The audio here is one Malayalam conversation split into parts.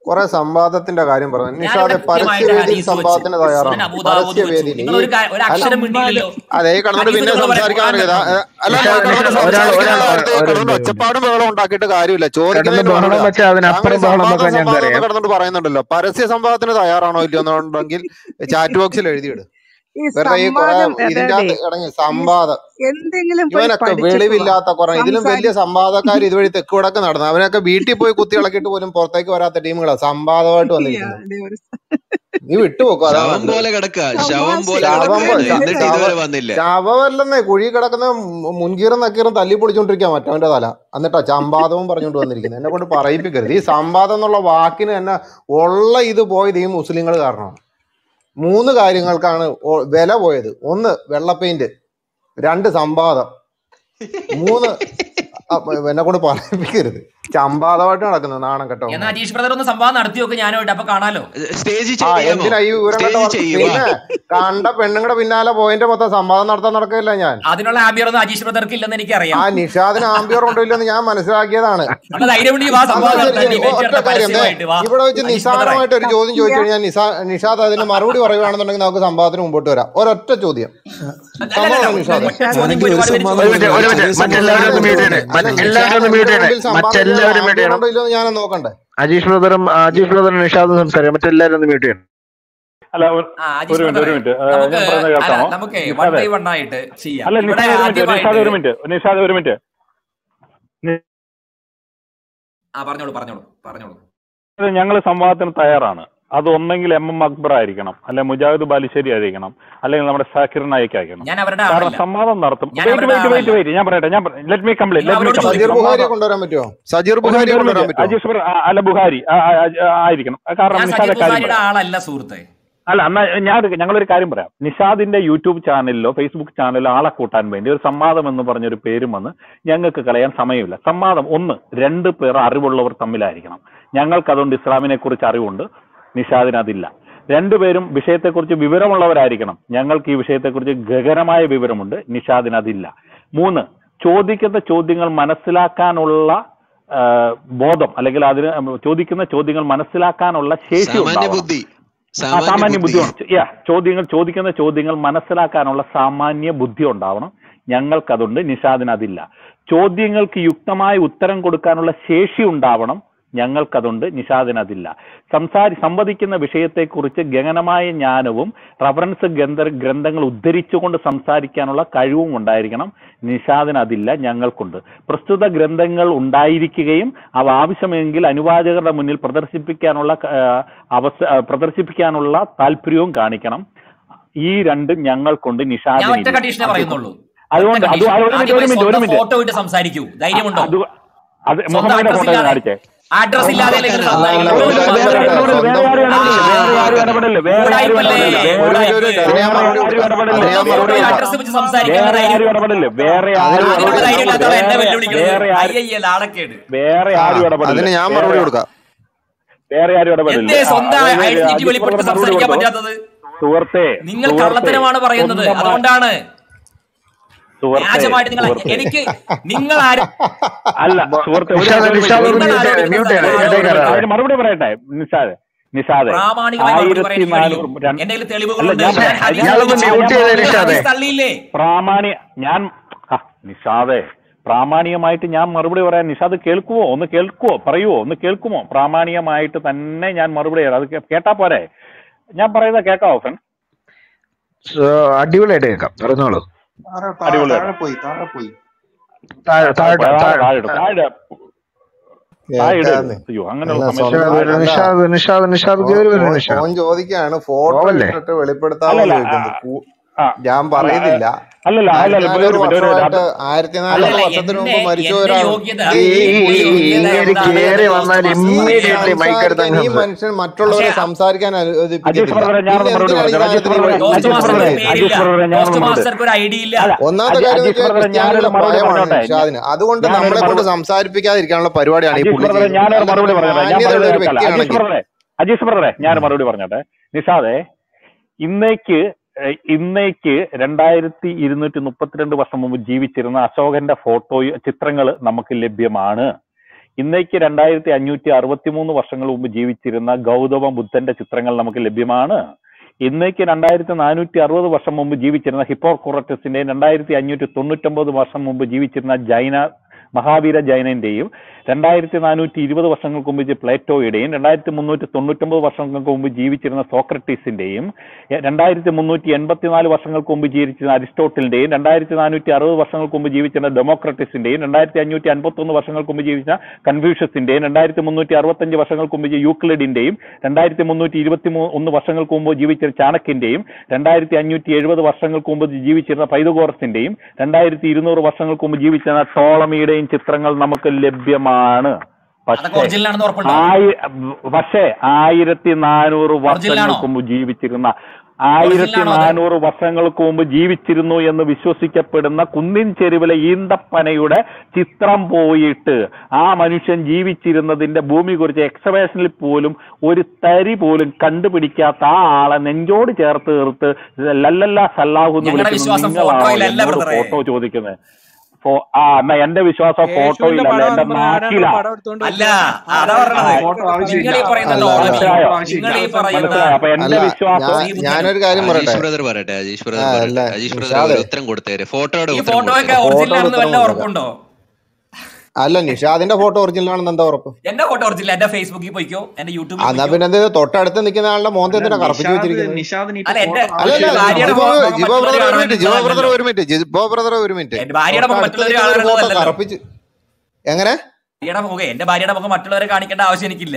കുറെ സംവാദത്തിന്റെ കാര്യം പറഞ്ഞു ഞാനിവിടെ നിഷാദെ കൃത്യമായിട്ട് പരസ്യവേദിയിൽ ഹദീസ് വെച്ചു സംവാദത്തിന് സുനൻ തയ്യാറാണ് അബൂദാവൂദ് വെച്ചു പരസ്യവേദിയിൽ നിങ്ങൾ ഈ ഒരു കാ- ഒരു അല്ല അക്ഷരം സംവാദം മിണ്ടില്ലല്ലോ അതെ ഈ കിടന്നിട്ട് ഹദീസ് പിന്നെ നിങ്ങൾ പറയാം സംസാരിക്കാൻ ഖുർആൻ അറിയാം വെക്കണം അല്ല നിഷാദ് കിടന്നിട്ട് നിഷാദ് ഒരാൾ സംസാരിക്കുന്ന ഒരാൾ നേരത്തെ ഒരു കിടന്നിട്ട് മിനിറ്റ് ഒച്ചപ്പാടും ബഹളം ഉണ്ടാക്കിയിട്ട് കാര്യമില്ല കിടന്ന് ചോദിക്കുന്നതിന് ബഹളം മറുപടി വെച്ചാൽ താങ്കൾ ഈ അതിനപ്പുറം ബഹളം സംവാദം വെക്കാൻ സംവാദം എന്ന് ഞങ്ങൾക്കറിയാം കിടന്നിട്ട് പറയുന്നുണ്ടല്ലോ പരസ്യ സംവാദത്തിന് തയ്യാറാണോ ഇല്ലയോ എന്നുണ്ടെങ്കിൽ ചാറ്റ് ബോക്സിൽ എഴുതിയിട് ഈ വെറുതെ ഈ കുറെ സംവാദം ഇതിന്റെ അതായത് അകത്ത് ഇറങ്ങി ഈ സംവാദം എന്തെങ്കിലും പോയി ഇവനൊക്കെ പഠിച്ചിട്ട് വാ വെളിവില്ലാത്ത കുറെ ഇതിലും വലിയ സംസാരി സംവാദക്കാർ ഇതുവഴി തെക്ക് വടക്ക് നടന്നു അവനൊക്കെ വീട്ടിൽ പോയി കുത്തി ഇളക്കിയിട്ട് പോലും പുറത്തേക്ക് വരാത്ത ടീമുകളാ സംവാദമായിട്ട് വന്നിരിക്കുന്നത് ഇയാളുടെ ഒരു നീ വിട്ടുപോക്കും അതാ ശവം നല്ലത് പോലെ കിടക്ക ശവം തമാശ പോലെ ശവം കിടക്കുകയാണ് പോലെ ശ- എന്നിട്ട് ശവ ഇതുവരെ വന്നില്ല ശവമല്ലെന്നേ കുഴി കിടക്കുന്ന മു- മുൻകീറും നക്കീറും തല്ലി പൊളിച്ചോണ്ടിരിക്കുക മറ്റവന്റെ തല എന്നിട്ടാ ചമ്പാദവും പറഞ്ഞുകൊണ്ട് വന്നിരിക്കുന്നത് എന്നെ കൊണ്ട് പറയിപ്പിക്കരുത് ഈ സംവാദം എന്നുള്ള വാക്കിന് തന്നെ ഉള്ള ഇത് പോയത് ഈ മുസ്ലിങ്ങൾ കാരണമാണ് മൂന്ന് കാര്യങ്ങൾക്കാണ് ഒ- വില പോയത് ഒന്ന് വെള്ള പെയിന്റ് രണ്ട് സംവാദം മൂന്ന് അപ്പൊ എന്നെ കൊണ്ട് പറയിപ്പിക്കരുത് ചമ്പാദമായിട്ട് നടക്കുന്നത് നാണം കേട്ടോ എന്നാ അജീഷ് ബ്രദർ ഒന്ന് സംവാദം നടത്തി നോക്ക് ഞാനുമായിട്ട് അപ്പൊ കാണാലോ സ്റ്റേജിൽ ആ ചെയ്യാമോ എന്തിനാ ഈ വിവരം കണ്ട സ്റ്റേജിൽ വർക്ക് ചെയ്യുക പിന്നെ കണ്ട പെണ്ണുങ്ങളുടെ പിന്നാലെ പോയിന്റ് മൊത്തം സംവാദം നടത്താൻ നടക്കില്ല ഞാൻ അതിനുള്ള ആംബിയർ ഒന്നും അജീഷ് ബ്രദർക്ക് ഇല്ലെന്ന് ആ എനിക്കറിയാം നിഷാദിന് ആംബിയർ ഉണ്ടോ ഇല്ലെന്ന് ഞാൻ മനസ്സിലാക്കിയതാണ് അപ്പൊ ധൈര്യം ഉണ്ടെങ്കിൽ വാ എന്നാ സംവാദം ശരി നടത്താൻ ശരി ഡിബേറ്റ് ഒറ്റ നടത്താൻ കാര്യം ദേ, പരസ്യമായിട്ട് വാ ഇവിടെ വെച്ച് അജീഷ് ബ്രദറെ നിസാരമായിട്ട് ഒരു ചോദ്യം ചോദിച്ചു സത്യ കഴിഞ്ഞാൽ നിസാ നിഷാദ് അതിന് മറുപടി പറയുകയാണെന്നുണ്ടെങ്കിൽ നമുക്ക് സംവാദത്തിന് മുമ്പോട്ട് വരാം ഒരൊറ്റ ചോദ്യം അല്ലല്ല സമ്മതം നിഷാദ് നിഷാദ് ചോദ്യം വേണമെങ്കിൽ ഒരുപാട് ഒരു പേര് സംവാദം ഒരു ചോദിച്ചു മിനിറ്റ് ഒരു നടത്താം മിനിറ്റ് ചെറിയ മറ്റെല്ലാവരും ഒന്ന് മ്യൂട്ട് ചെയ്യണേ അല്ല മറ്റെല്ലാവരും ഒന്ന് മ്യൂട്ട് ചെയ്യണേ നിഷാദിന്റെ മുമ്പിൽ സംവാദത്തിന് മറ്റെല്ലാവരും മ്യൂട്ട് ആംബിയർ ചെയ്യണം ഉണ്ടോ ഇല്ലെന്ന് ഞാനൊന്ന് നോക്കണ്ടേ അജീഷ് ബ്രദറും അജീഷ് ബ്രദറും നിഷാദും സംസാരിക്കാം മറ്റെല്ലാവരും ഒന്ന് മ്യൂട്ട് ചെയ്യണം അല്ല ഒരു ആ ഒരു അജീഷ് മിനിറ്റ് ഒരു ബ്രദറെ മിനിറ്റ് നമുക്ക് ഞാൻ പറയുന്നത് അല്ല കേൾക്കാമോ നമുക്ക് വൺ നിഷാദെ ബൈ വൺ ആയിട്ട് ചെയ്യാം അല്ല ഇവിടെ നിഷാദ് ഒരു മിനിറ്റ് നിഷാദ് ആദ്യമായിട്ട് ഒരു മിനിറ്റ് നിഷാദ് ഒരു മിനിറ്റ് ആ പറഞ്ഞോളൂ പറഞ്ഞോളൂ പറഞ്ഞോളൂ ഞങ്ങൾ സംവാദത്തിന് തയ്യാറാണ് അത് ഒന്നെങ്കിൽ എം എം അക്ബർ ആയിരിക്കണം അല്ലെ മുജാഹിദ് ബാലുശ്ശേരി ആയിരിക്കണം അല്ലെങ്കിൽ നമ്മുടെ സാക്കിർ നായിക് ആയിരിക്കണം ഞാൻ അവരുടെ കാരണം ആളല്ല സംവാദം നടത്തും ഞാൻ വെയിറ്റ് അവരുടെ വെയിറ്റ് വെയിറ്റ് ആളല്ല വെയിറ്റ് ഞാൻ പറയട്ടെ ഞാൻ ലെറ്റ് മീ കംപ്ലീറ്റ് നിങ്ങൾ ലെറ്റ് മീ അവരോട് സജീർ കംപ്ലീറ്റ് ചോദിക്കും ബുഹാരിയെ സംവാദം കൊണ്ടുവരാൻ പറ്റുമോ സജീർ ഒരു ബുഹാരിയെ മിനിറ്റ് ഒരു കൊണ്ടുവരാൻ മിനിറ്റ് പറ്റുമോ അജീഷ് ബർ- ആ, അല്ല ബുഹാരി ആ, ആ, ആ, ആയിരിക്കണം ആ, കാരണം ഞാൻ നിഷാദ് സജീർ കാര്യം ബുഹാരിയുടെ പറയാം ആളല്ല സുഹൃത്തെ അല്ല എന്നാ ഞാൻ ഒരു- ഞങ്ങളൊരു കാര്യം പറയാം നിഷാദിന്റെ യൂട്യൂബ് ചാനലിലോ ഫേസ്ബുക്ക് ചാനലിലോ ആളെ കൂട്ടാൻ വേണ്ടി ഒരു സംവാദം എന്ന് പറഞ്ഞൊരു പേരും വന്ന് ഞങ്ങൾക്ക് കളയാൻ സമയമില്ല സംവാദം ഒന്ന് രണ്ട് പേർ അറിവുള്ളവർ തമ്മിലായിരിക്കണം ഞങ്ങൾക്ക് അതുകൊണ്ട് ഇസ്ലാമിനെ കുറിച്ച് അറിവുണ്ട് നിഷാദിന് അതില്ല രണ്ടുപേരും വിഷയത്തെക്കുറിച്ച് വിവരമുള്ളവരായിരിക്കണം ഞങ്ങൾക്ക് ഈ വിഷയത്തെക്കുറിച്ച് ഗഹനമായ വിവരമുണ്ട് നിഷാദിന് അതില്ല മൂന്ന് ചോദിക്കുന്ന ചോദ്യങ്ങൾ മനസ്സിലാക്കാനുള്ള ആ, ബോധം അല്ലെങ്കിൽ അതിന് ചോദിക്കുന്ന ചോദ്യങ്ങൾ മനസ്സിലാക്കാനുള്ള ശേഷി സാമാന്യ ഉണ്ടാവണം ബുദ്ധി ആ സാമാന്യ സാമാന്യ ബുദ്ധി ബുദ്ധി യാ ചോദ്യങ്ങൾ ചോദിക്കുന്ന ചോദ്യങ്ങൾ മനസ്സിലാക്കാനുള്ള സാമാന്യ ബുദ്ധി ഉണ്ടാവണം ഞങ്ങൾക്കതുണ്ട് നിഷാദിന് അതില്ല ചോദ്യങ്ങൾക്ക് യുക്തമായ ഉത്തരം കൊടുക്കാനുള്ള ശേഷി ഉണ്ടാവണം ഞങ്ങൾക്കതുണ്ട് നിഷാദിന് അതില്ല സംസാരി സംവദിക്കുന്ന വിഷയത്തെക്കുറിച്ച് ഗഹനമായ ജ്ഞാനവും റഫറൻസ് ഗ്രന്ഥ ഗ്രന്ഥങ്ങൾ ഉദ്ധരിച്ചുകൊണ്ട് സംസാരിക്കാനുള്ള കഴിവും ഉണ്ടായിരിക്കണം നിഷാദിന് അതില്ല ഞങ്ങൾക്കുണ്ട് പ്രസ്തുത ഗ്രന്ഥങ്ങൾ ഉണ്ടായിരിക്കുകയും അവ ആവശ്യമെങ്കിൽ അനുവാചകരുടെ മുന്നിൽ പ്രദർശിപ്പിക്കാനുള്ള ആ, അവസ ആ, പ്രദർശിപ്പിക്കാനുള്ള താല്പര്യവും കാണിക്കണം ഈ രണ്ടും ഞങ്ങൾക്കുണ്ട് ഞാൻ ഒറ്റ നിഷാദിനില്ല കണ്ടീഷനെ അത് പറയുന്നുള്ളൂ അതുകൊണ്ട് ഒറ്റ അത് കണ്ടീഷൻ അത് ഒരു മിനിറ്റ് ഒരു ആദ്യമായി മിനിറ്റ് ഒരു സ്വന്തം മിനിറ്റ് ഫോട്ടോ ഇട്ട് സംസാരിക്കൂ ധൈര്യമുണ്ടോ അത് അത് സ്വന്തം മുഹമ്മദിന്റെ അഡ്രസ് ഫോട്ടോ ഇല്ലാതെ കാണിച്ചേ അഡ്രസ് ഇല്ലാതെ ഉണ്ടാക്കാനാ നിങ്ങൾ അല്ല അല്ല സംസാരിക്കണം ഒരു ഒരു കാര്യം മിനിറ്റ് പറയട്ടെ മാത്രം സ്വന്തം വേറെ ആരും ഊടായ്പല്ലേ ഇടപെടില്ല വേറെ ആരും ഊടായ്പ് ഇടപെടില്ല ഒരു വേറെ കാര്യം ആരും പറയട്ടെ ഊടായ്പ ഇടപെടില്ല അതിനുള്ള ധൈര്യം ഇല്ലാത്തവർ എന്നെ വേറെ വെല്ലുവിളിക്കുന്നത് വേറെ ആരും അയ്യയ്യ നാണക്കേട് വേറെ ആ ആരും ഇടപെടില്ല അതിന് ഞാൻ വേറെ മറുപടി കൊടുക്കാം വേറെ ആരും ഇടപെടില്ല എന്തേ ആ, സ്വന്തം അതായത് ഐഡന്റിറ്റി അജിത് വെളിപ്പെട്ട് പ്രഭു മറുപടി സംസാരിക്കാൻ കൊടുത്തോ പറ്റാത്തത് സുഹൃത്തെ നിങ്ങൾ സുഹൃത്തെ കള്ളത്തരമാണ് പറയുന്നത് സ്വന്തമായി അതുകൊണ്ടാണ് സുഹൃത്തെ വ്യാജമായിട്ട് നിങ്ങൾ സുഹൃത്തെ എനിക്ക് നിങ്ങൾ ആരും അല്ല സുഹൃത്തെ ഒരു നിഷാദ് മിനിറ്റ് ഒരു നിഷാദ് മിനിറ്റ് ഒന്ന് നിങ്ങൾ മ്യൂട്ട് ചെയ്യണേ മ്യൂട്ട് ചെയ്യണേ ആരോടും ഒരു മിനിറ്റ് ഇടയിൽ അതിന് മറുപടി പറയട്ടെ നിഷാദ് നിഷാദെ പ്രാമാണികമായി മറുപടി പറയാൻ ആയിരത്തി എനിക്ക് കഴിയും നാനൂറ് രണ്ട് എന്റെ കയ്യിൽ അല്ല തെളിവുകളുണ്ട് ഞാൻ ഞാൻ ഹദീസ് ഇയാളൊന്ന് തെളിയിച്ചു മ്യൂട്ട് ചെയ്തേ നിങ്ങൾ നിഷാദെ ഹദീസ് തള്ളിയില്ലേ പ്രാമാണി ഞാൻ ആ, നിഷാദെ പ്രാമാണികമായിട്ട് ഞാൻ മറുപടി പറയാൻ നിഷാദ് കേൾക്കുവോ ഒന്ന് കേൾക്കുവോ പറയുവോ ഒന്ന് കേൾക്കുമോ പ്രാമാണികമായിട്ട് തന്നെ ഞാൻ മറുപടി തരാം അത് കേ- കേട്ടാ പോരെ ഞാൻ പറയുന്നത് കേൾക്കാവോ ഫ്രണ്ട് സോ, അടിപൊളിയായിട്ട് കേൾക്കാം പറഞ്ഞോളൂ അടിപൊളിയായിട്ട് പോയി താഴെ പോയി താഴെ താഴെ താഴെ താഴെ താഴെ ഇടും. താഴെ താഴെ ഇടരുത് കേൾക്കാന്ന് അയ്യോ അങ്ങനെയുള്ള അല്ല സമയത്ത് സ്വന്തം നിഷാദ് താഴെ നിഷാദ് നിഷാദ് നിഷാദ് കയറി വരുന്നു ഫോൺ നിഷാദ് ഫോൺ ചോദിക്കാണ് ഫോട്ടോ പോവല്ലേ ഇട്ടിട്ട് വെളിപ്പെടുത്താമോ അല്ലല്ല എന്ന് ആ, ചോദിക്കുന്നത് കൂ- ആ, ഞാൻ അല്ല പറയുന്നില്ല അല്ലല്ല ആയിരത്തി അല്ലല്ല നാനൂറ് ഒരു മിനിറ്റ് ഒരു വർഷമായിട്ട് അത് ആയിരത്തി അല്ല നാനൂറ് അല്ല വർഷത്തിന് എന്റെ മുമ്പ് മരിച്ച എന്റെ ഒരാൾ യോഗ്യത ഈ ഈ ഈ എന്റെ ഈ യോഗ്യത ഇങ്ങനെ എന്താണ് കയറി എന്ന് വന്നാൽ പോസ്റ്റ് മാസ്റ്റർ ഇമ്മീഡിയറ്റ്ലി അറിയാം മൈക്കെടുത്ത് സംസാരിക്കാൻ ഈ അങ്ങ് മനുഷ്യൻ പക്ഷെ മറ്റുള്ളവരെ സംസാരിക്കാൻ അജീഷ് അനുവദിപ്പിക്കുന്നില്ല ബ്രദറെ പിന്നെ ഞാനൊന്ന് മറുപടി എന്തിനാണ് ഈ പറഞ്ഞു അജീഷ് കാര്യത്തിന് ബ്രദറെ ഇവിടെ പോസ്റ്റ് അജീഷ് മാസ്റ്റർക്ക് ഒരു ബ്രദറെ പേരില്ല അജീഷ് ബ്രദറെ ഞാനൊന്ന് പോസ്റ്റ് മറുപടി മാസ്റ്റർക്ക് ഒരു ഐഡി ഇല്ല അല്ല ഒന്നാമത്തെ അജി- കാര്യം അജീഷ് വെച്ചാൽ ബ്രദറെ ഞാനൊരു ക്രിസ്ത്യാനികളുടെ മറുപടി ഭയമാണ് പറഞ്ഞോട്ടെ നിഷാദിന് അതുകൊണ്ട് ഞാനൊരു നമ്മളെ കൊണ്ട് മറുപടി സംസാരിപ്പിക്കാതിരിക്കാനുള്ള പരിപാടിയാണ് ഈ അജീഷ് പുള്ളി ബ്രദറെ ചെയ്യുന്നത് ഞാനൊരു അല്ല മറുപടി പിന്നെ പറഞ്ഞോട്ടെ ഞാൻ മാന്യതയുള്ള പറയുന്നത് ഒരു കേൾക്കല്ല അജീഷ് വ്യക്തിയാണെങ്കിൽ ബ്രദറെ അജീഷ് ബ്രദറെ ഞാൻ മറുപടി പറഞ്ഞോട്ടെ നിഷാദെ ഇന്നേക്ക് ഏഹ്, ഇന്നേക്ക് രണ്ടായിരത്തി ഇരുന്നൂറ്റി മുപ്പത്തിരണ്ട് വർഷം മുമ്പ് ജീവിച്ചിരുന്ന അശോകന്റെ ഫോട്ടോ ചിത്രങ്ങൾ നമുക്ക് ലഭ്യമാണ് ഇന്നേക്ക് രണ്ടായിരത്തി അഞ്ഞൂറ്റി അറുപത്തി മൂന്ന് വർഷങ്ങൾ മുമ്പ് ജീവിച്ചിരുന്ന ഗൗതമ ബുദ്ധന്റെ ചിത്രങ്ങൾ നമുക്ക് ലഭ്യമാണ് ഇന്നേക്ക് രണ്ടായിരത്തി നാനൂറ്റി അറുപത് വർഷം മുമ്പ് ജീവിച്ചിരുന്ന ഹിപ്പോക്രട്ടസിന്റെയും രണ്ടായിരത്തി അഞ്ഞൂറ്റി തൊണ്ണൂറ്റൊമ്പത് വർഷം മുമ്പ് ജീവിച്ചിരുന്ന ജൈന മഹാവീര ജൈനന്റെയും രണ്ടായിരത്തി നാനൂറ്റി ഇരുപത് വർഷങ്ങൾക്ക് മുമ്പ് ജി- പ്ലേറ്റോയുടെയും രണ്ടായിരത്തി മുന്നൂറ്റി തൊണ്ണൂറ്റൊമ്പത് വർഷങ്ങൾക്ക് മുമ്പ് ജീവിച്ചിരുന്ന സോക്രട്ടീസിന്റെയും എ- രണ്ടായിരത്തി മുന്നൂറ്റി എൺപത്തിനാല് വർഷങ്ങൾക്ക് മുമ്പ് ജീവിച്ചിരുന്ന അരിസ്റ്റോട്ടിലിന്റെയും രണ്ടായിരത്തി നാനൂറ്റി അറുപത് വർഷങ്ങൾക്ക് മുമ്പ് ജീവിച്ചിരുന്ന ഡെമോക്രട്ടിസിന്റെയും രണ്ടായിരത്തി അഞ്ഞൂറ്റി അൻപത്തി ഒന്ന് വർഷങ്ങൾക്ക് മുമ്പ് ജീവിച്ച കൺഫ്യൂഷ്യസിന്റെയും രണ്ടായിരത്തി മുന്നൂറ്റി അറുപത്തഞ്ച് വർഷങ്ങൾക്ക് മുമ്പ് ജീവിച്ച യൂക്ലിഡിന്റെയും രണ്ടായിരത്തി മുന്നൂറ്റി ഇരുപത്തി ഒന്ന് വർഷങ്ങൾക്ക് മുമ്പ് ജീവിച്ചിരുന്ന ചാണക്യന്റെയും രണ്ടായിരത്തി അഞ്ഞൂറ്റി എഴുപത് വർഷങ്ങൾക്ക് മുമ്പ് ജീവിച്ചിരുന്ന പൈതഗോറസിന്റെയും രണ്ടായിരത്തി ഇരുന്നൂറ് വർഷങ്ങൾക്ക് മുമ്പ് ജീവിച്ചിരുന്ന ടോളമിയുടെയും ചിത്രങ്ങൾ നമുക്ക് ലഭ്യമാണ് അതൊക്കെ പക്ഷേ ഒറിജിനൽ ആണെന്ന് ഉറപ്പുണ്ടോ ആയി- പക്ഷേ ആയിരത്തി നാനൂറ് വർഷങ്ങൾക്ക് മുമ്പ് ജീവിച്ചിരുന്ന ആയിരത്തി നാനൂറ് വർഷങ്ങൾക്ക് മുമ്പ് ജീവിച്ചിരുന്നു എന്ന് വിശ്വസിക്കപ്പെടുന്ന കുന്നിൻ ചെരുവിലെ ഈന്തപ്പനയുടെ ചിത്രം പോയിട്ട് ആ മനുഷ്യൻ ജീവിച്ചിരുന്നതിന്റെ ഭൂമി കുറിച്ച് എക്സവേഷനിൽ പോലും ഒരു തരി പോലും കണ്ടുപിടിക്കാത്ത ആ ആളെ നെഞ്ചോട് ചേർത്ത് തീർത്ത് ലല്ലല്ല സല്ലാഹു എന്ന് ഞങ്ങളുടെ വിശ്വാസം വിളിക്കുന്ന ഫോട്ടോയിലല്ല നിങ്ങളാണോ ബ്രദറെ. ഫോട്ടോ ചോദിക്കുന്നത് ഫോ- ആ എന്നാ എന്റെ വിശ്വാസം ഫോട്ടോയിലല്ല എന്റെ നാക്കില അല്ല അതാ പറഞ്ഞത് നിങ്ങൾ ഈ പറയുന്ന മനസ്സിലായോ? ടോളമി നിങ്ങൾ ഈ പറയുന്ന മനസ്സിലായോ അപ്പൊ എന്റെ അല്ല വിശ്വാസം ഞാൻ ഞാനൊരു കാര്യം പറയട്ടെ അജീഷ് ബ്രദർ പറയട്ടെ അജീഷ് ബ്രദർ ആ, പറയട്ടെ അല്ല, അജീഷ് ബ്രദർ നിഷാദേ. ഒരു ഉത്തരം കൊടുത്തേരെ ഫോട്ടോയുടെ ഈ ഉത്തരം ഫോട്ടോ ഒക്കെ കൊടുത്തേരെ ഒറിജിനൽ ആണെന്ന് വല്ല ഫോട്ടോ ഉറപ്പുണ്ടോ അല്ല നിഷാദിന്റെ ഫോട്ടോ ഒറിജിനൽ ആണെന്ന് എന്താ ഉറപ്പ് എന്റെ ഫോട്ടോ ഒറിജിനൽ എന്റെ ഫേസ്ബുക്കിൽ പോയിക്കോ എന്റെ യൂട്യൂബിൽ എന്നാ പോയിക്കോ. പിന്നെ എന്ത് തൊട്ടടുത്ത് നിൽക്കുന്ന ആളുടെ മോന്ത എന്തിനാ കറപ്പിച്ച് വെച്ചിരിക്കുന്നത് അല്ല, എന്റെ- അല്ല അല്ല ഭാര്യയുടെ ജിബോ മുഖം ജിബോ മറ്റുള്ളവരെ ബ്രദർ ഒരു കാണാൻ മിനിറ്റ് ജിബോ ബ്രദർ വേണ്ടിയിട്ടല്ലല്ലോ. ഒരു മിനിറ്റ് ജിബോ ബ്രദർ ഒരു മിനിറ്റ് എന്റെ ഭാര്യയുടെ മുഖം തൊട്ടടുത്ത് മറ്റുള്ളവരെ നിൽക്കുന്ന ഒരു ഫോട്ടോ കാണാനുള്ളതല്ലല്ലോ. കറപ്പിച്ച് എങ്ങനെ ഭാര്യയുടെ മുഖം എന്റെ ഭാര്യയുടെ മുഖം മറ്റുള്ളവരെ കാണിക്കേണ്ട ആവശ്യം എനിക്കില്ല